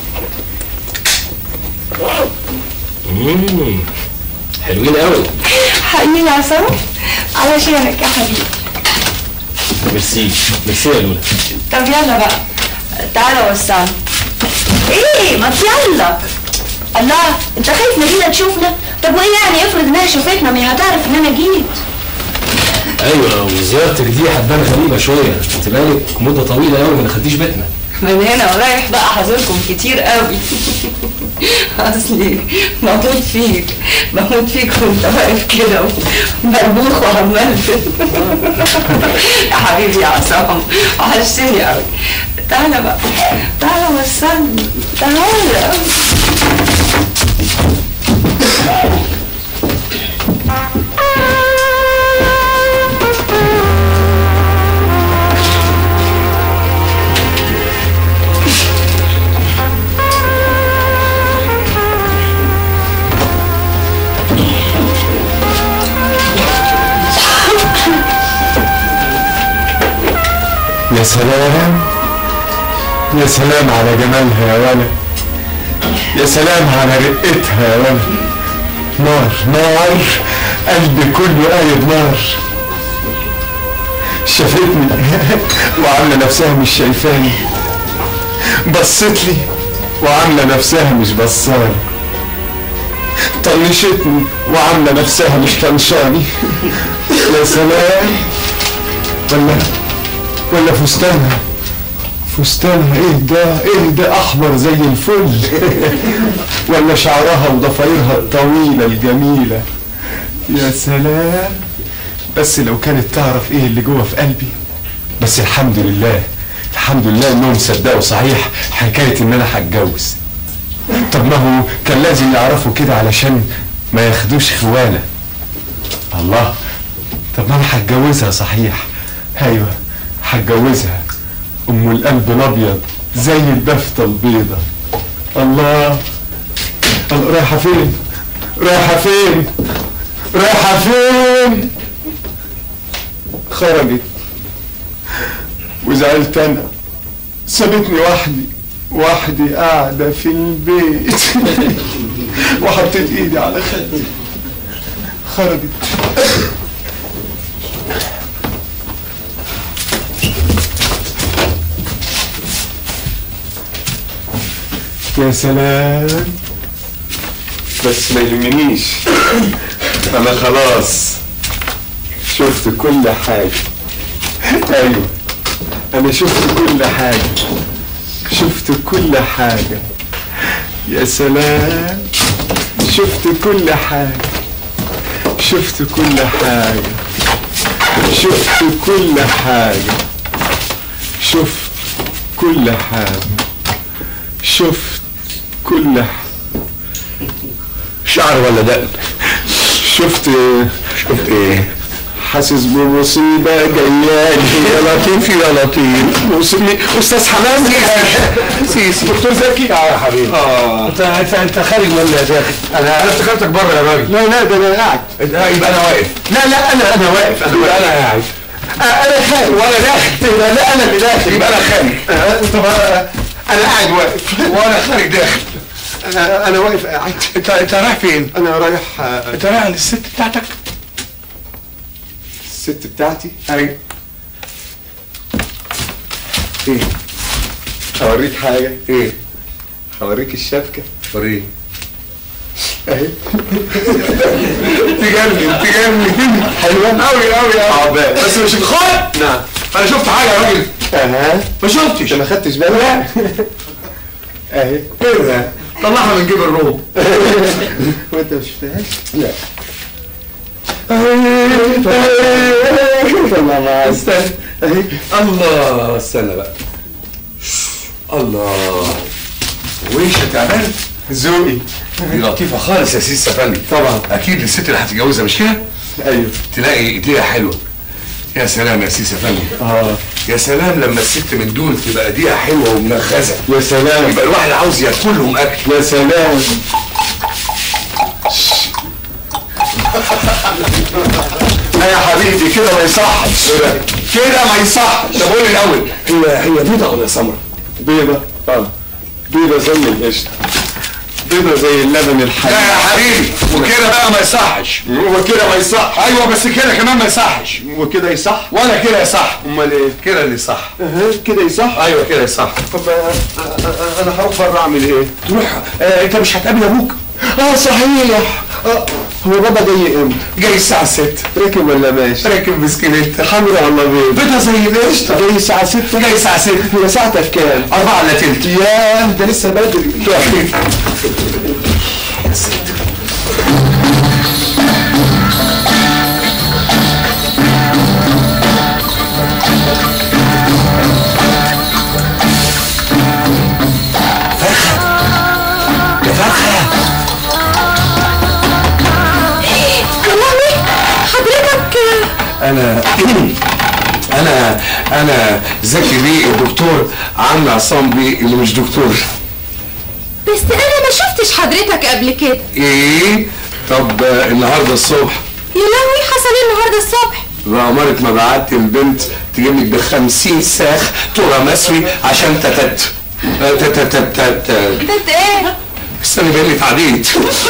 امم حلوين قوي حقيقي يا عصام علشانك يا حبيبي ميرسي ميرسي يا لولا طب يلا بقى تعالى وسعنا ايه ما يلا الله انت خايف نجينا تشوفنا طب وايه يعني افرض انها شافتنا ما هي هتعرف ان انا جيت ايوه وزيارتك دي هتبان غريبه شويه انت بقالك مده طويله قوي ما دخلتيش بيتنا من هنا ورايح بقى حاضركم كتير قوي اصلي بموت فيك بموت فيك وانت واقف كده مربوخ وعمال يا حبيبي يا عصام وحشتني قوي تعالى بقى تعالى وصلني تعالى يا سلام يا سلام على جمالها يا ولد يا سلام على رقتها يا ولد نار نار قلبي كله قايد نار شافتني وعامله نفسها مش شايفاني بصت لي وعامله نفسها مش بصاني طنشتني وعامله نفسها مش طنشاني يا سلام ولا ولا فستانها فستانها ايه ده ايه ده احمر زي الفل ولا شعرها وضفايرها الطويله الجميله يا سلام بس لو كانت تعرف ايه اللي جوه في قلبي بس الحمد لله الحمد لله انهم صدقوا صحيح حكايه ان انا هتجوز طب ما هو كان لازم يعرفوا كده علشان ما ياخدوش خوانه الله طب ما انا هتجوزها صحيح ايوه هتجوزها ام القلب الابيض زي البفته البيضه الله الله رايحه فين رايحه فين رايحه فين خرجت وزعلت انا سابتني وحدي وحدي قاعدة في البيت وحطيت ايدي على خدي خرجت يا سلام بس ما يهمنيش انا خلاص شفت كل حاجة ايوه انا شفت كل حاجة شفت كل حاجة يا سلام شفت كل حاجة شفت كل حاجة شفت كل حاجة شفت كل حاجة شفت كل حاجة شعر ولا دقن شفت شفت ايه حاسس بمصيبة جايالي يا لطيف يا لطيف مصيبة أستاذ حمامي سيسي دكتور زكي اه يا حبيبي اه انت انت انت خارج ولا داخل؟ انا انا افتكرتك بره يا راجل لا لا ده انا قاعد يبقى انا واقف لا لا انا انا واقف انا يبقى انا قاعد انا خارج وانا داخل لا لا انا اللي داخل يبقى انا خارج طب انا قاعد واقف وانا خارج داخل انا انا واقف قاعد انت انت رايح فين؟ انا رايح انت رايح عند الست بتاعتك؟ الست بتاعتي؟ ايوه ايه؟ هوريك حاجة ايه؟ هوريك الشبكة وريني اهي تجنن تجنن حلوة قوي قوي قوي بس مش الخط نعم انا شفت حاجة يا راجل اها ما شفتش ما خدتش بالك اهي كده طلعها من جيب الروم وانت ما شفتهاش؟ لا الله استنى اهي الله استنى بقى الله ويش تعبان ذوقي دي لطيفة خالص يا سيدي سفندي طبعا أكيد الست اللي هتتجوزها مش كده؟ ايوه تلاقي ايديها حلوة يا سلام يا سيدي سفندي اه يا سلام لما الست من دول تبقى ايديها حلوة ومنخزة يا سلام يبقى الواحد عاوز ياكلهم أكل يا سلام لا يا حبيبي كده ما يصحش كده ما يصحش طب قول لي الأول هي هي بيضة ولا سمرة؟ بيضة اه بيضة زي القشطة بيضة زي اللبن لا الحليب يا حبيبي وكده بقى ما يصحش وكده ما يصح ايوه بس كده كمان ما يصحش وكده يصح ولا كده يصح امال ايه كده اللي صح اها كده يصح ايوه كده يصح طب آه، آه، آه، انا هروح بره اعمل ايه تروح آه انت مش هتقابل ابوك اه صحيح اه هو بابا جاي امتى جاي الساعة 6 راكب ولا ماشي راكب بسكليت حمرا ولا بيض بيضة زي القشطة جاي الساعة 6 جاي الساعة 6 هي ساعتك كام؟ أربعة إلا تلت ياه ده لسه بدري يا فرخة حضرتك أنا أنا أنا زكي بيه الدكتور عم عصام بيه اللي مش دكتور بس انا ما شفتش حضرتك قبل كده إيه؟ طب آه، النهارده الصبح يا لهوي حصل ايه النهارده الصبح بأمارة ما بعت البنت تجيب لك بخمسين ساخ تورا مسوي عشان تتت تتت ده ايه استني بقى لي تعديت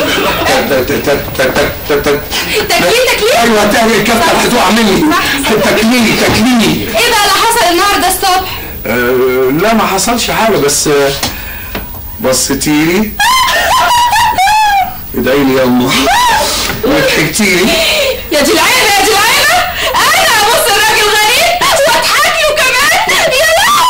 تكليه تكليه ايوه تاني الكفته راح تقع مني تكليني تكليني ايه بقى اللي حصل النهارده الصبح آه، لا ما حصلش حاجه بس آه، بصيتيلي ادعي لي يا الله وضحكتيلي يا دي العيبه يا دي العيبه انا ابص الراجل غريب واضحك له كمان يا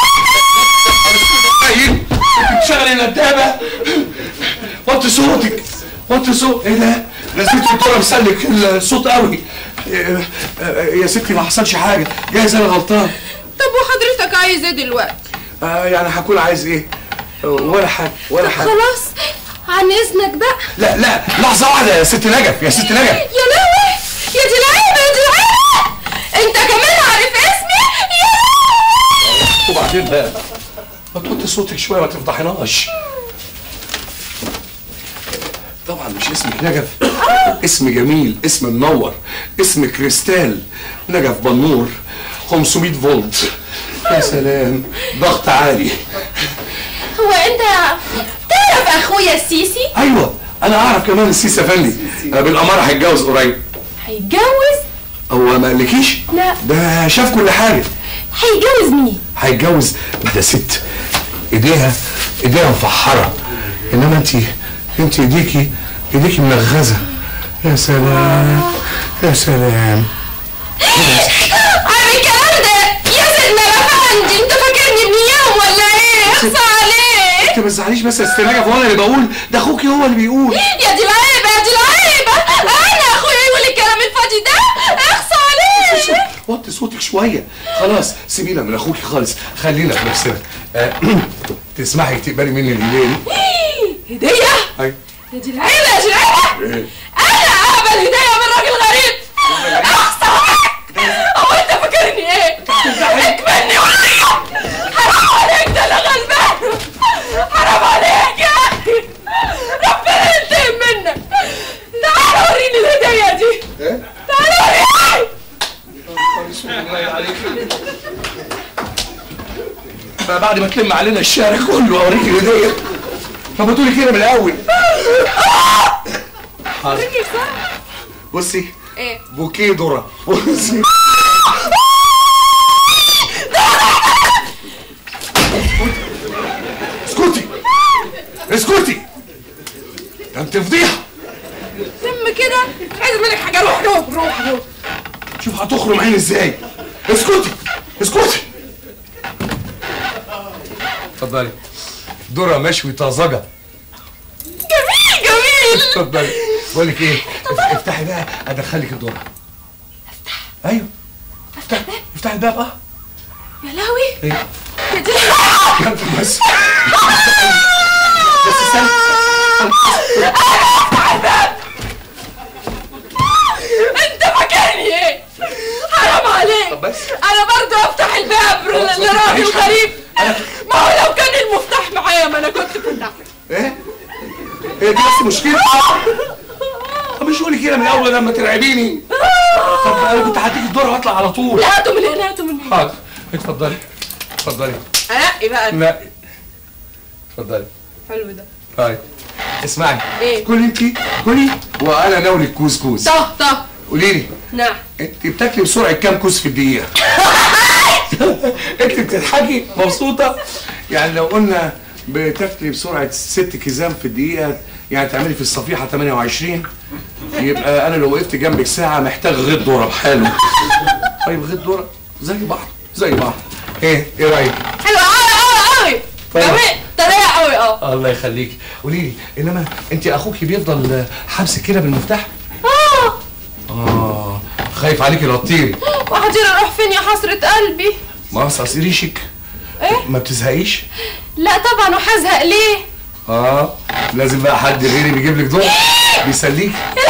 طيب بتشغلي ندابه وطي صوتك وطي صوت ايه ده؟ نسيت الدكتوره مسلك الصوت قوي آه، آه، يا ستي ما حصلش حاجه جايز انا غلطان طب وحضرتك عايز ايه دلوقتي آه يعني هكون عايز ايه؟ آه، ولا حاجه ولا حاجه خلاص عن اذنك بقى لا لا لحظه واحده يا ست نجف يا ست نجف يا لهوي يا دي العيبه يا دي العيبه انت كمان عارف اسمي يا لهوي وبعدين بقى ما توطي صوتك شويه ما تفضحناش طبعا مش اسمك نجف اسم جميل اسم منور اسم كريستال نجف بنور 500 فولت يا سلام ضغط عالي هو انت تعرف اخويا السيسي ايوه انا اعرف كمان السيس افندي آه، بالاماره هيتجوز قريب هيتجوز هو ما قالكيش لا. ده شاف كل حاجه هيتجوز مين هيتجوز ده ست ايديها ايديها مفحره انما انت انت ايديكي ايديكي منغزه يا سلام يا سلام عامل الكلام ده يا سيدنا الافندي انت فاكرني ابنيهم ولا ايه اخصى عليك انت ما تزعليش بس يا ست نجف وانا اللي بقول ده اخوكي هو اللي بيقول يا دي العيبه يا دي العيبه انا اخويا يقول الكلام الفاضي ده اخصى عليك وطي صوتك شويه خلاص سيبينا من اخوكي خالص خلينا في نفسنا آه، تسمحي تقبلي مني الهديه دي هديه أي. يا دي العيبه يا دي العيبه إيه؟ انا اقبل هديه من راجل غريب اخصى عليك هو انت فاكرني ايه اكملني ولا حرام عليك ده انا غلبان حرام عليك يا اخي ربنا ينتقم منك تعال وريني الهديه دي تعال وريني بقى بعد ما تلم علينا الشارع كله اوريك الهديه طب ما تقولي كده من الاول حاضر. بصي ايه بوكيه ذره بصي اسكتي اسكتي ده انت فضيحه تم كده عايز منك حاجه روح روح روح روح شوف هتخرم عين ازاي اسكتي اسكتي اتفضلي ذره مشوي طازجه جميل جميل اتفضلي بقول لك ايه اف- افتحي بقى ادخلك الذره افتح ايوه افتح افتحي الباب اه يا لهوي ايه يا دي يا انت بس بس استنى انت فاكرني ايه حرام عليك طب بس. انا برضه افتح الباب خلاص، ما لراجل تفتحيش حاجة. غريب ما هو لو كان المفتاح معايا ما انا كنت فتحت ايه هي دي بس مشكله طب مش قولي كده من الاول لما ترعبيني طب انا كنت هديك الدور واطلع على طول لا هاتوا من هنا هاتوا من هنا حاضر اتفضلي اتفضلي انقي بقى لا اتفضلي حلو ده طيب اسمعي إيه؟ كلي انت كلي وانا ناولك كوز كوز طه طه قولي لي نعم انت بتاكلي بسرعه كام كوز في الدقيقه انت بتضحكي مبسوطه يعني لو قلنا بتاكلي بسرعه ست كيزان في الدقيقه يعني تعملي في الصفيحه 28 يبقى انا لو وقفت جنبك ساعه محتاج غيط ذره بحاله طيب غيط ذره زي بعض زي بعض ايه ايه رايك حلو قوي قوي قوي طيب. جميل طريقه قوي اه الله يخليك قولي لي انما انت اخوك بيفضل حبسك كده بالمفتاح اه اه خايف عليكي لا تطيري وهطير اروح فين يا حسره قلبي مقصقص ريشك ايه ما بتزهقيش لا طبعا وهزهق ليه اه لازم بقى حد غيري بيجيب لك دور بيسليك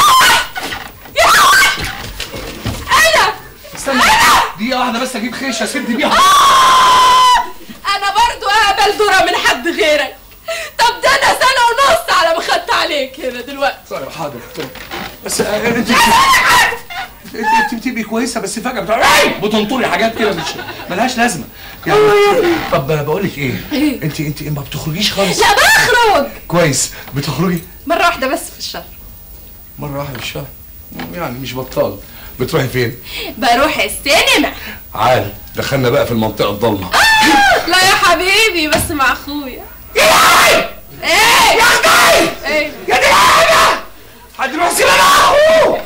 انا استنى دقيقة واحدة بس اجيب خيشة اسد بيها انا برضو اقبل دورة من حد غيرك طب ده انا سنة ونص على ما خدت عليك هنا دلوقتي طيب حاضر بس آه، انت انت انت بتبقي كويسة بس فجأة بتع... بتنطري حاجات كده مش ملهاش لازمة يعني طب بقول لك ايه انت انت ما بتخرجيش خالص لا بخرج كويس بتخرجي مرة واحدة بس في الشهر مره واحده في الشهر يعني مش بطال بتروحي فين بروح السينما عال دخلنا بقى في المنطقه الضلمه لا يا حبيبي بس مع اخويا ايه يا اختي ايه يا دي العيبه حد يروح السينما معاه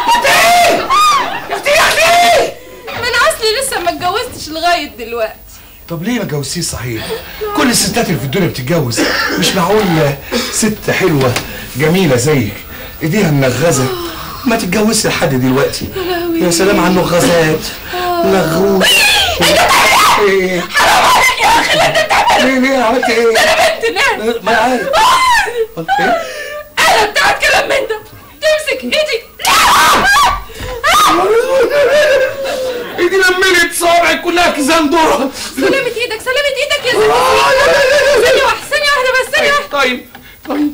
يا اختي يا اختي من اصلي لسه ما اتجوزتش لغاية دلوقتي طب ليه ما اتجوزتيش صحيح كل الستات اللي في الدنيا بتتجوز مش معقول ست حلوه جميله زيك ايديها منغزه ما تتجوزش لحد دلوقتي يا سلام على النغزات نغوت ايه حرام عليك يا اخي اللي انت بتعمله ليه ليه عملت ايه؟ انا بنت ناس ما انا عارف قلت ايه؟ انا بتاعت كلام من ده تمسك ايدي ايدي لملت صوابعك كلها كيزان ذره سلامة ايدك سلامة ايدك يا زلمة ثانية واحدة ثانية واحدة بس ثانية واحدة طيب طيب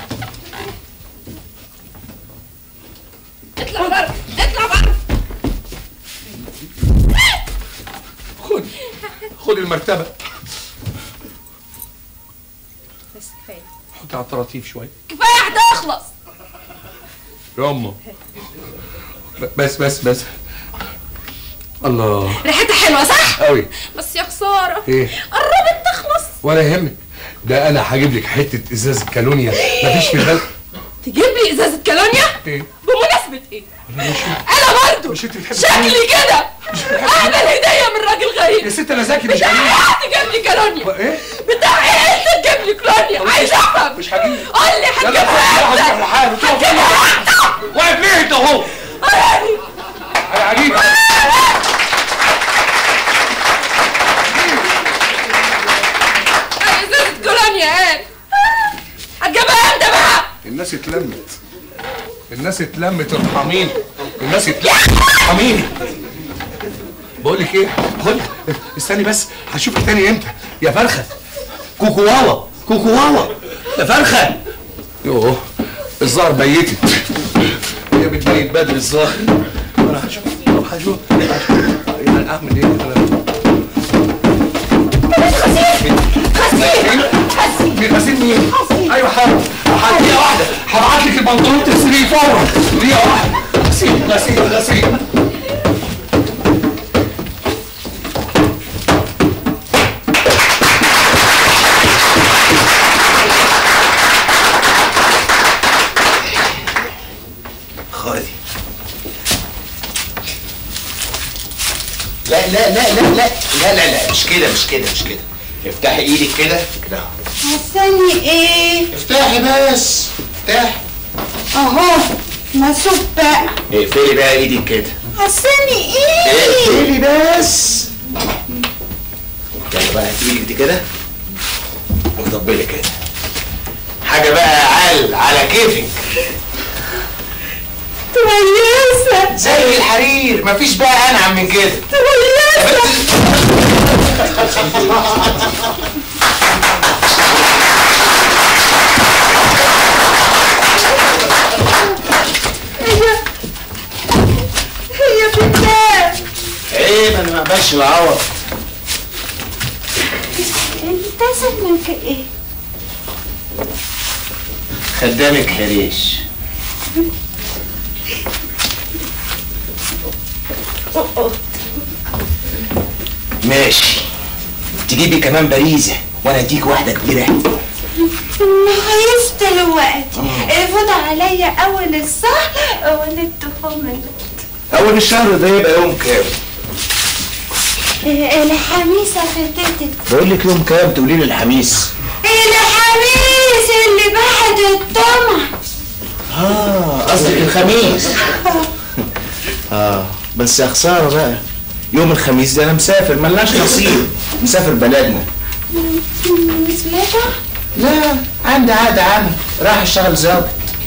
اطلع بره اطلع بره خد خد المرتبه بس كفاية حطي على الطراطيف شويه كفاية هتخلص يما بس بس بس الله ريحتها حلوة صح؟ قوي بس يا خسارة ايه قربت تخلص ولا يهمك ده انا هجيب لك حته ازازه كالونيا مفيش في البلد تجيب لي ازازة كالونيا؟ ايه بمناسبة ايه؟ انا برضو مش انت بتحبي شكلي كده اعمل هدية من راجل يا غريب ست انا ذكي مش بتاع هجيب ايه تجيب لي كالونيا؟ ايه بتاع ايه انت تجيب لي كالونيا؟ عايز افهم مش هجيب قول لي يلا هتجيبها هتروح امتى؟ لحاله هتجيبها امتى؟ واقف ليه انت اهو انا هجيب ازازة كالونيا ايه؟ هتجيبها امتى بقى؟ الناس اتلمت الناس اتلمت ارحميني الناس اتلمت ارحميني بقول لك ايه خد استني بس هشوفك تاني امتى يا فرخه كوكو واوا كوكو واوا يا فرخه يوه الظهر بيتت هي بتبيت بدري الظهر انا هشوف طب هشوف يعني اعمل ايه انا غسيل غسيل غسيل مين؟ ايوه حاضر دقيقة واحدة هبعت لك البنطلون تغسليه فورا دقيقة واحدة غسيل غسيل غسيل خدي لا لا لا لا لا لا لا لا مش كده مش كده مش كده افتحي ايدك كده كده هستني ايه افتحي بس افتحي اهو مسوب بقى اقفلي بقى ايدك كده هستني ايه اقفلي بس يلا بقى هاتي ايدك دي كده وطبلي كده حاجة بقى عال على كيفك كويسة زي الحرير مفيش بقى انعم من كده كويسة هي هي بتنام عيب انا ما اقبلش العوض انت اسمك ايه خدامك حريش ماشي تجيبي كمان باريزة وانا اديك واحدة كبيرة عايز دلوقتي فوت عليا اول الصح اول التفاهم اول الشهر ده يبقى يوم كام الحميسة فاتتت بقول لك يوم كام تقولي لي الحميس الحميس اللي بعد الطمع اه قصدك الخميس اه بس يا خسارة بقى يوم الخميس ده انا مسافر ملناش نصيب مسافر بلدنا مسمعة لا عندي عقد عمل راح اشتغل ظابط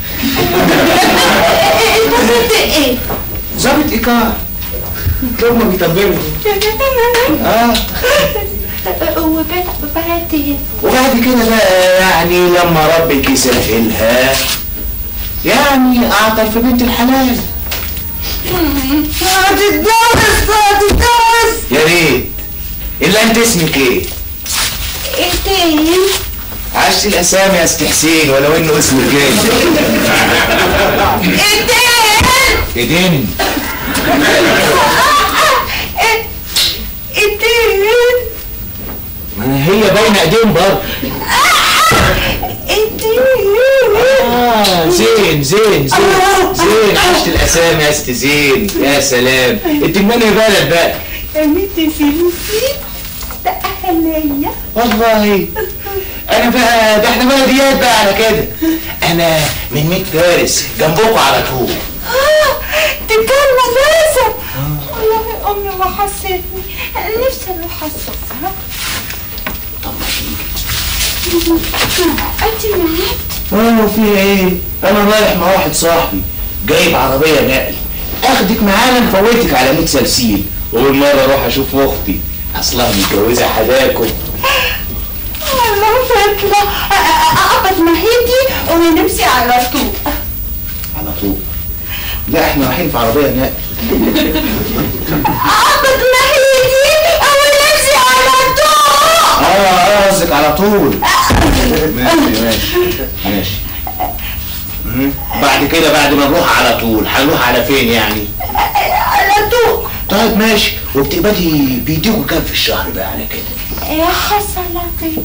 انت كنت ايه؟ ظابط ايقاع هما بيطبلوا اه وبعد ايه؟ وبعد كده بقى يعني لما ربك يسهلها يعني اعطر في بنت الحلال هتتجوز هتتجوز يا ريت الا انت اسمك ايه ايه تاني عشت الاسامي يا ست حسين ولو انه اسمه جاي ايه تاني ايدين ايه تاني ما هي باينه ايدين برضه ايه تاني آه زين زين زين زين عشت الاسامي يا ست زين يا سلام انت من أي بلد بقى اميت فلوسي ده اهلية والله انا بقى ده احنا بلديات بقى على كده انا من ميت فارس جنبكم على طول اه دي كان مدرسة والله امي ما حسيتني انا نفسي اروح الصفحة طب ما تيجي انت معاك اه في ايه انا رايح مع واحد صاحبي جايب عربيه نقل اخدك معانا نفوتك على 100 سلسيل اول مره اروح اشوف اختي اصلها متجوزه حداكم والله فاكرة اقبض مهيتي ونمشي على طول على طول لا احنا رايحين في عربيه نقل اقبض مهيتي ونمشي على طول اه اه قصدك على طول ماشي ماشي ماشي مم. بعد كده بعد ما نروح على طول هنروح على فين يعني على طول طيب ماشي وبتقبضي بيديكوا كام في الشهر بقى على كده يا حسنة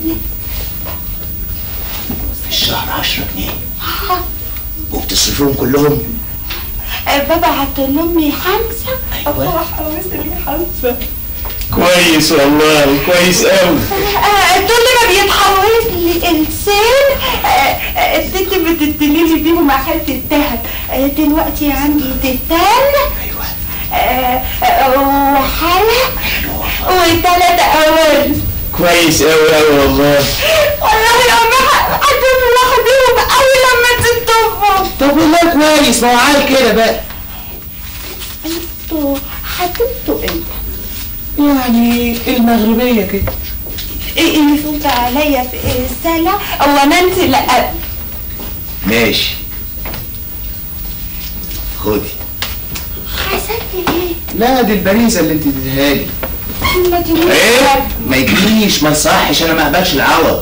في الشهر 10 جنيه وبتصرفيهم كلهم ببعت لامي خمسة أيوة. اروح اوصل خمسة كويس والله كويس قوي دول ما بيتحولش لإنسان آه، آه، الست بتديني لي بيهم حتة دهب آه، دلوقتي عندي تتان ايوه آه، آه، وحلق وثلاثة أول كويس قوي قوي والله والله يا أمي هتفضل أخدهم أول لما تتوفوا طب والله كويس ما هو عال كده بقى انتوا هتبتوا امتى؟ يعني المغربيه كده ايه اللي فوت عليا في السنة او انا انت لا ماشي خدي حسبت ايه؟ لا دي البريزه اللي انت اديتها لي ما تقوليش ايه ما يجيش ما يصحش انا ما اقبلش العوض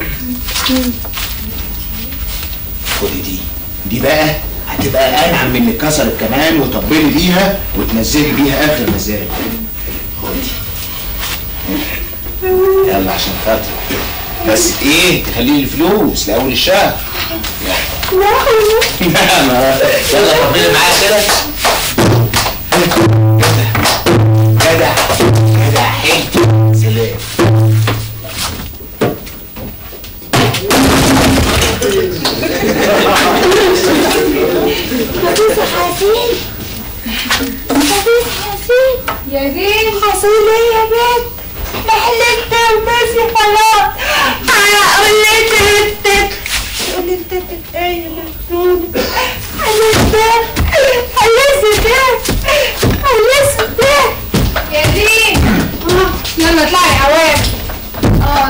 خدي دي دي بقى هتبقى انعم من اللي اتكسرت كمان وطبلي بيها وتنزلي بيها اخر مزاج خدي يلا عشان خاطر بس ايه تخلي لي فلوس لاول الشهر يلا ما- يلا طبلي معايا كده جدع جدع حلو سلام حبيبي حسين حبيبي حسين يا بنت حصل ايه يا بنت محلت وماشي خلاص هقول لك انت قول انت ايه يا بنتوني حلت حلت ده حلت ده يا زين يلا اطلعي عوام اه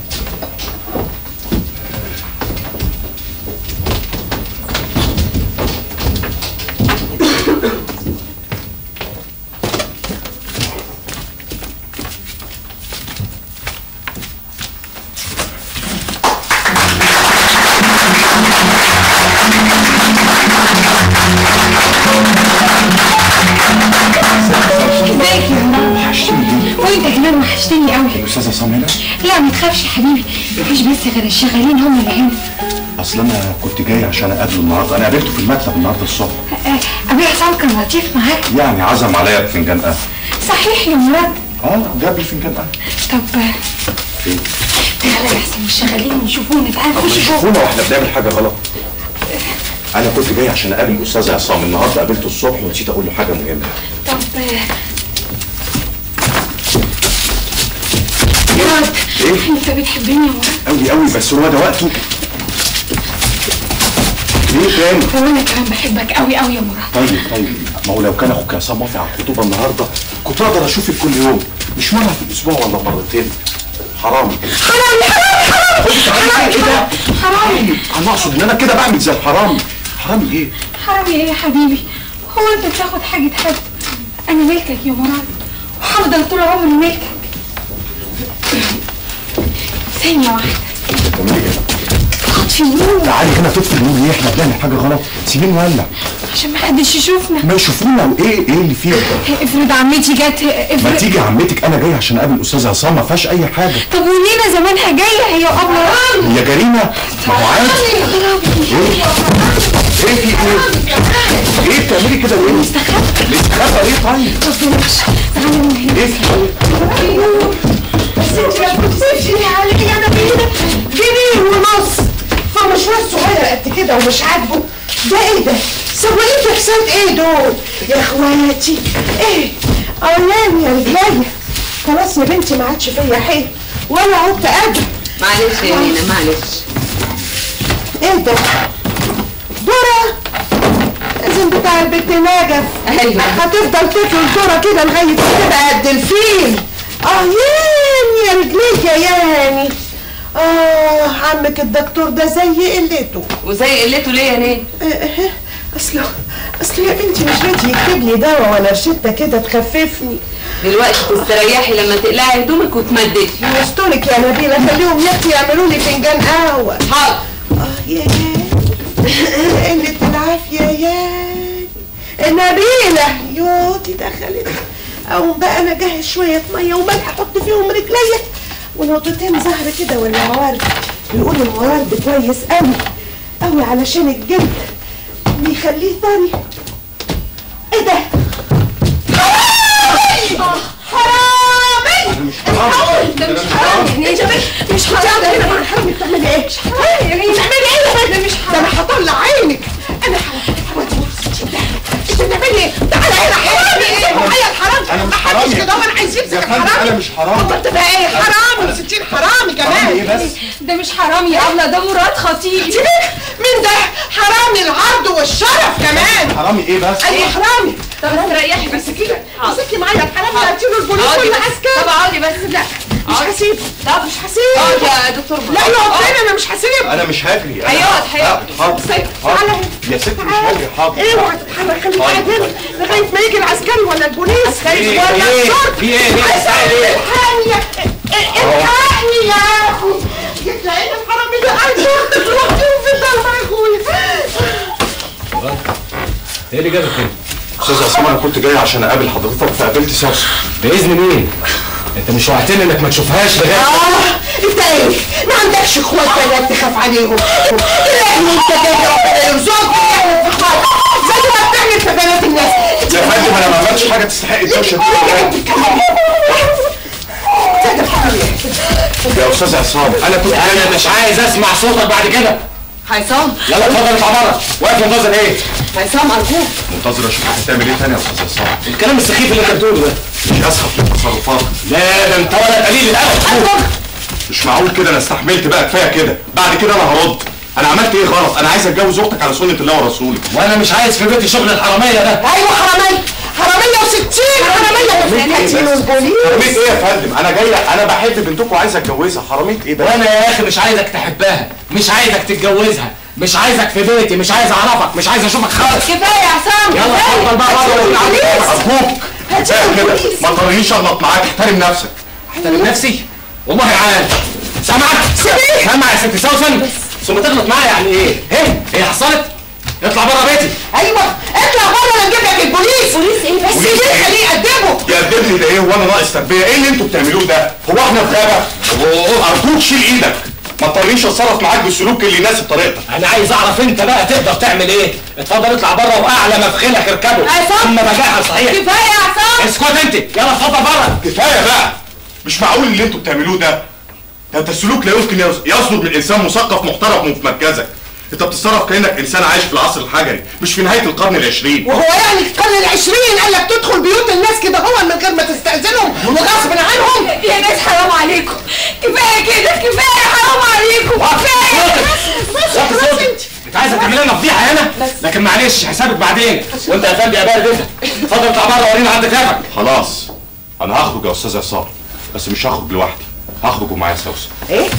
ازيك يا مرام وانت كمان وحشتني قوي الاستاذه عصام هنا لا ما تخافش يا حبيبي مفيش بس غير الشغالين هم اللي هنا اصل انا كنت جاي عشان اقابله النهارده انا قابلته في المكتب النهارده الصبح آه، ابي حسام كان لطيف معاك يعني عزم عليا بفنجان قهوه صحيح يا مراد اه جاب لي فنجان قهوه طب آه، فين؟ تعالى يا حسين الشغالين يشوفونا تعالى طب خش جوه يشوفونا واحنا بنعمل حاجه غلط انا كنت جاي عشان اقابل الاستاذ عصام النهارده قابلته الصبح ونسيت اقول له حاجه مهمه طب آه، مراد ايه؟ انت بتحبني يا مراد قوي قوي بس هو ده وقته ليه تاني وانا كمان بحبك قوي قوي يا مراد طيب طيب ما هو لو كان اخوك عصام موافق على الخطوبه النهارده كنت اقدر اشوفك كل يوم مش مره في الاسبوع ولا مرتين حرام حرام حرام حرام ايه ده؟ حرام انا اقصد ان انا كده بعمل زي الحرامي حرامي ايه؟ حرام ايه يا حبيبي هو انت بتاخد حاجة حد انا ملكك يا مراد وهفضل طول عمري ملكك ثانية واحدة بتعملي ايه؟ اطفي النور تعالي هنا تطفي النور ليه احنا بنعمل حاجه غلط سيبيني ولع عشان محدش يشوفنا ما يشوفونا وايه ايه اللي فيه افرض عمتي جت ما افرض تيجي عمتك انا جاي عشان اقابل استاذ عصام ما فيهاش اي حاجه طب ولينا زمانها جاية هي وابله رامي هي جريمه ما هو عادي ايه ايه في ايه ايه بتعملي كده ليه مستخبى مستخبى ليه طيب ايه في ايه بس انت ما بتصيفي عليا انا كده جنيه ونص هو مشوار صغير قد كده ومش عاجبه ده ايه ده؟ سواليف اجساد ايه دول؟ يا اخواتي ايه؟ اولان يا رجليا خلاص يا بنتي ما عادش فيا حيل ولا عدت قادر معلش يا نينا معلش ايه ده؟ دورة لازم بتاع البنت نجف ايوه هتفضل تاكل دورة كده لغاية ما تبقى قد الفيل اه ياني يا رجليك يا ياني اه عمك الدكتور ده زي قلته وزي قلته ليه يا نينا آه، آه، اصله اصله يا بنتي مش راضي يكتب لي دواء ولا روشته كده تخففني دلوقتي تستريحي لما تقلعي هدومك وتمددي يسترك يا نبيله خليهم يا اختي يعملوا لي فنجان قهوه حاضر اه يا قلة العافية يا نبيلة يوتي دخلت أقوم بقى أنا جهز شوية مية وملح أحط فيهم رجليا ونقطتين زهر كده ولا موارد بيقولوا الموارد كويس أوي أوي علشان الجلد بيخليه طري إيه ده؟ حرامي! مش حرام ده مش حرام يعني انت مش مش حرام ده انا حرام بتعملي ايه؟ مش حرام يعني بتعملي ايه ده مش حرام ده انا هطلع عينك انا هودي انت بتعملي ايه؟ تعالى هنا حرامي ايه؟ معايا الحرام أنا مش ما حدش حرامي. كده انا عايز يمسك يا فندم، الحرامي أنا مش حرامي. طب انت بقى ايه حرامي ستين حرامي حرام كمان ايه بس ده مش حرام يا ابله ده مراد خطيب سيبك من ده حرامي العرض والشرف كمان حرامي ايه بس ايوه حرامي طب استريحي بس كده مسكي معايا الحرامي هاتيله البوليس اقعدي ولا بس. عسكري طب اقعدي بس لا مش هسيبه طب مش هسيبه اقعدي يا دكتور لا يقعد فين انا مش هسيبه انا مش هجري أنا- هيقعد هيقعد حاضر تعالى حاضر هنا. يا ست مش هجري حاضر اوعى تتحرك خليك قاعد هنا لغايه ما يجي العسكري ولا البوليس إيه؟ ولا إيه؟ الشرطه في إيه؟ ليه بتسأل إيه؟ الحقني يا الحقني يا اخو يطلع لي الحرامي ده عايز ياخد روحي في الضلمه يا اخويا ايه اللي جابك هنا استاذ عصام انا كنت جاي عشان اقابل حضرتك فقابلت سوسن باذن مين انت مش وعدتني انك ما تشوفهاش لغايه اه انت ايه ما عندكش اخوات بنات تخاف عليهم تلاقي انت جاي ربنا يرزقك يعني في حالك زي ما بتعمل في بنات الناس يا فندم انا ما عملتش حاجه تستحق الدوشه دي يا استاذ عصام انا كنت انا مش عايز اسمع صوتك بعد كده عصام يلا اتفضل اطلع بره واقف منتظر ايه عصام ارجوك منتظر اشوف هتعمل ايه تاني يا استاذ عصام الكلام السخيف اللي انت بتقوله ده مش اسخف للتصرفات لا ده انت ولا قليل الادب مش معقول كده انا استحملت بقى كفايه كده بعد كده انا هرد انا عملت ايه غلط انا عايز اتجوز اختك على سنه الله ورسوله وانا مش عايز في بيتي شغل الحراميه ده ايوه حرامية حرامية وستين حرامية هاتيله البوليس حرامية ايه يا فندم انا جاي انا بحب بنتكم وعايز اتجوزها حرامية ايه بقى وانا يا اخي مش عايزك تحبها مش عايزك تتجوزها مش عايزك في بيتي مش عايز اعرفك مش عايز اشوفك خالص كفايه يا عصام يلا كفايه اتفضل بقى بره وقول عليك ارجوك كفايه كده ما تضطرنيش اغلط معاك احترم نفسك احترم نفسي والله عارف سامعك سامع يا ست سوسن ثم تغلط معايا يعني ايه ايه هي حصلت اطلع بره بيتي ايوه اطلع بره انا اجيب لك البوليس بوليس ايه بس بوليس ليه إيه؟ خليه يقدمه يقدمني ده ايه وانا ناقص تربيه ايه اللي انتوا بتعملوه ده هو احنا في غابه ارجوك شيل ايدك ما تضطرنيش اتصرف معاك بالسلوك اللي يناسب طريقتك انا عايز اعرف انت بقى تقدر تعمل ايه اتفضل اطلع بره واعلى مفخلك اركبه عصام. اما بجاحة صحيح كفايه يا عصام اسكت انت يلا اتفضل بره كفايه بقى مش معقول اللي انتوا بتعملوه ده ده انت السلوك لا يمكن يص- يصدر من انسان مثقف محترم وفي مركزك انت بتتصرف كانك انسان عايش في العصر الحجري مش في نهايه القرن العشرين وهو يعني في القرن العشرين قال لك تدخل بيوت الناس كده هو من غير ما تستأذنهم وغصب عنهم يا ناس حرام عليكم كفايه كده كفايه حرام عليكم كفايه بس وقت خلاص صوتك انت انت عايزه تعمل لنا فضيحه هنا لكن معلش حسابك بعدين وانت يا فندم يا بارد انت اتفضل اطلع بره ورينا عند كتافك خلاص انا هخرج يا استاذ عصام بس مش هخرج لوحدي هخرج ومعايا سوسن ايه؟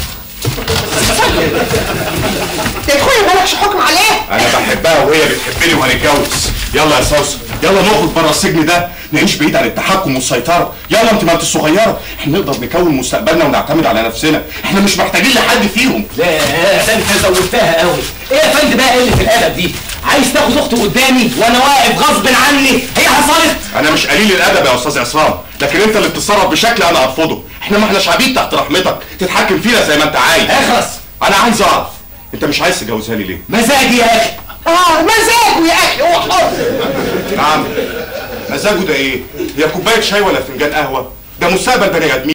انت يا اخويا مالكش حكم عليه انا بحبها وهي بتحبني وهنتجوز يلا يا سوسن يلا نخرج بره السجن ده نعيش بعيد عن التحكم والسيطره يلا انت ما انت الصغيره احنا نقدر نكون مستقبلنا ونعتمد على نفسنا احنا مش محتاجين لحد فيهم لا ده انت زودتها قوي ايه يا فندم بقى قله الادب دي عايز تاخد اختي قدامي وانا واقف غصب عني هي حصلت انا مش قليل الادب يا استاذ عصام لكن انت اللي بتتصرف بشكل انا ارفضه احنا ما احناش عبيد تحت رحمتك تتحكم فينا زي ما انت عايز اخلص انا عايز اعرف انت مش عايز تجوزها لي ليه مزاجي يا اخي اه مزاجه يا اخي هو حر نعم مزاجه ده ايه هي كوبايه شاي ولا فنجان قهوه ده مستقبل بني ادمين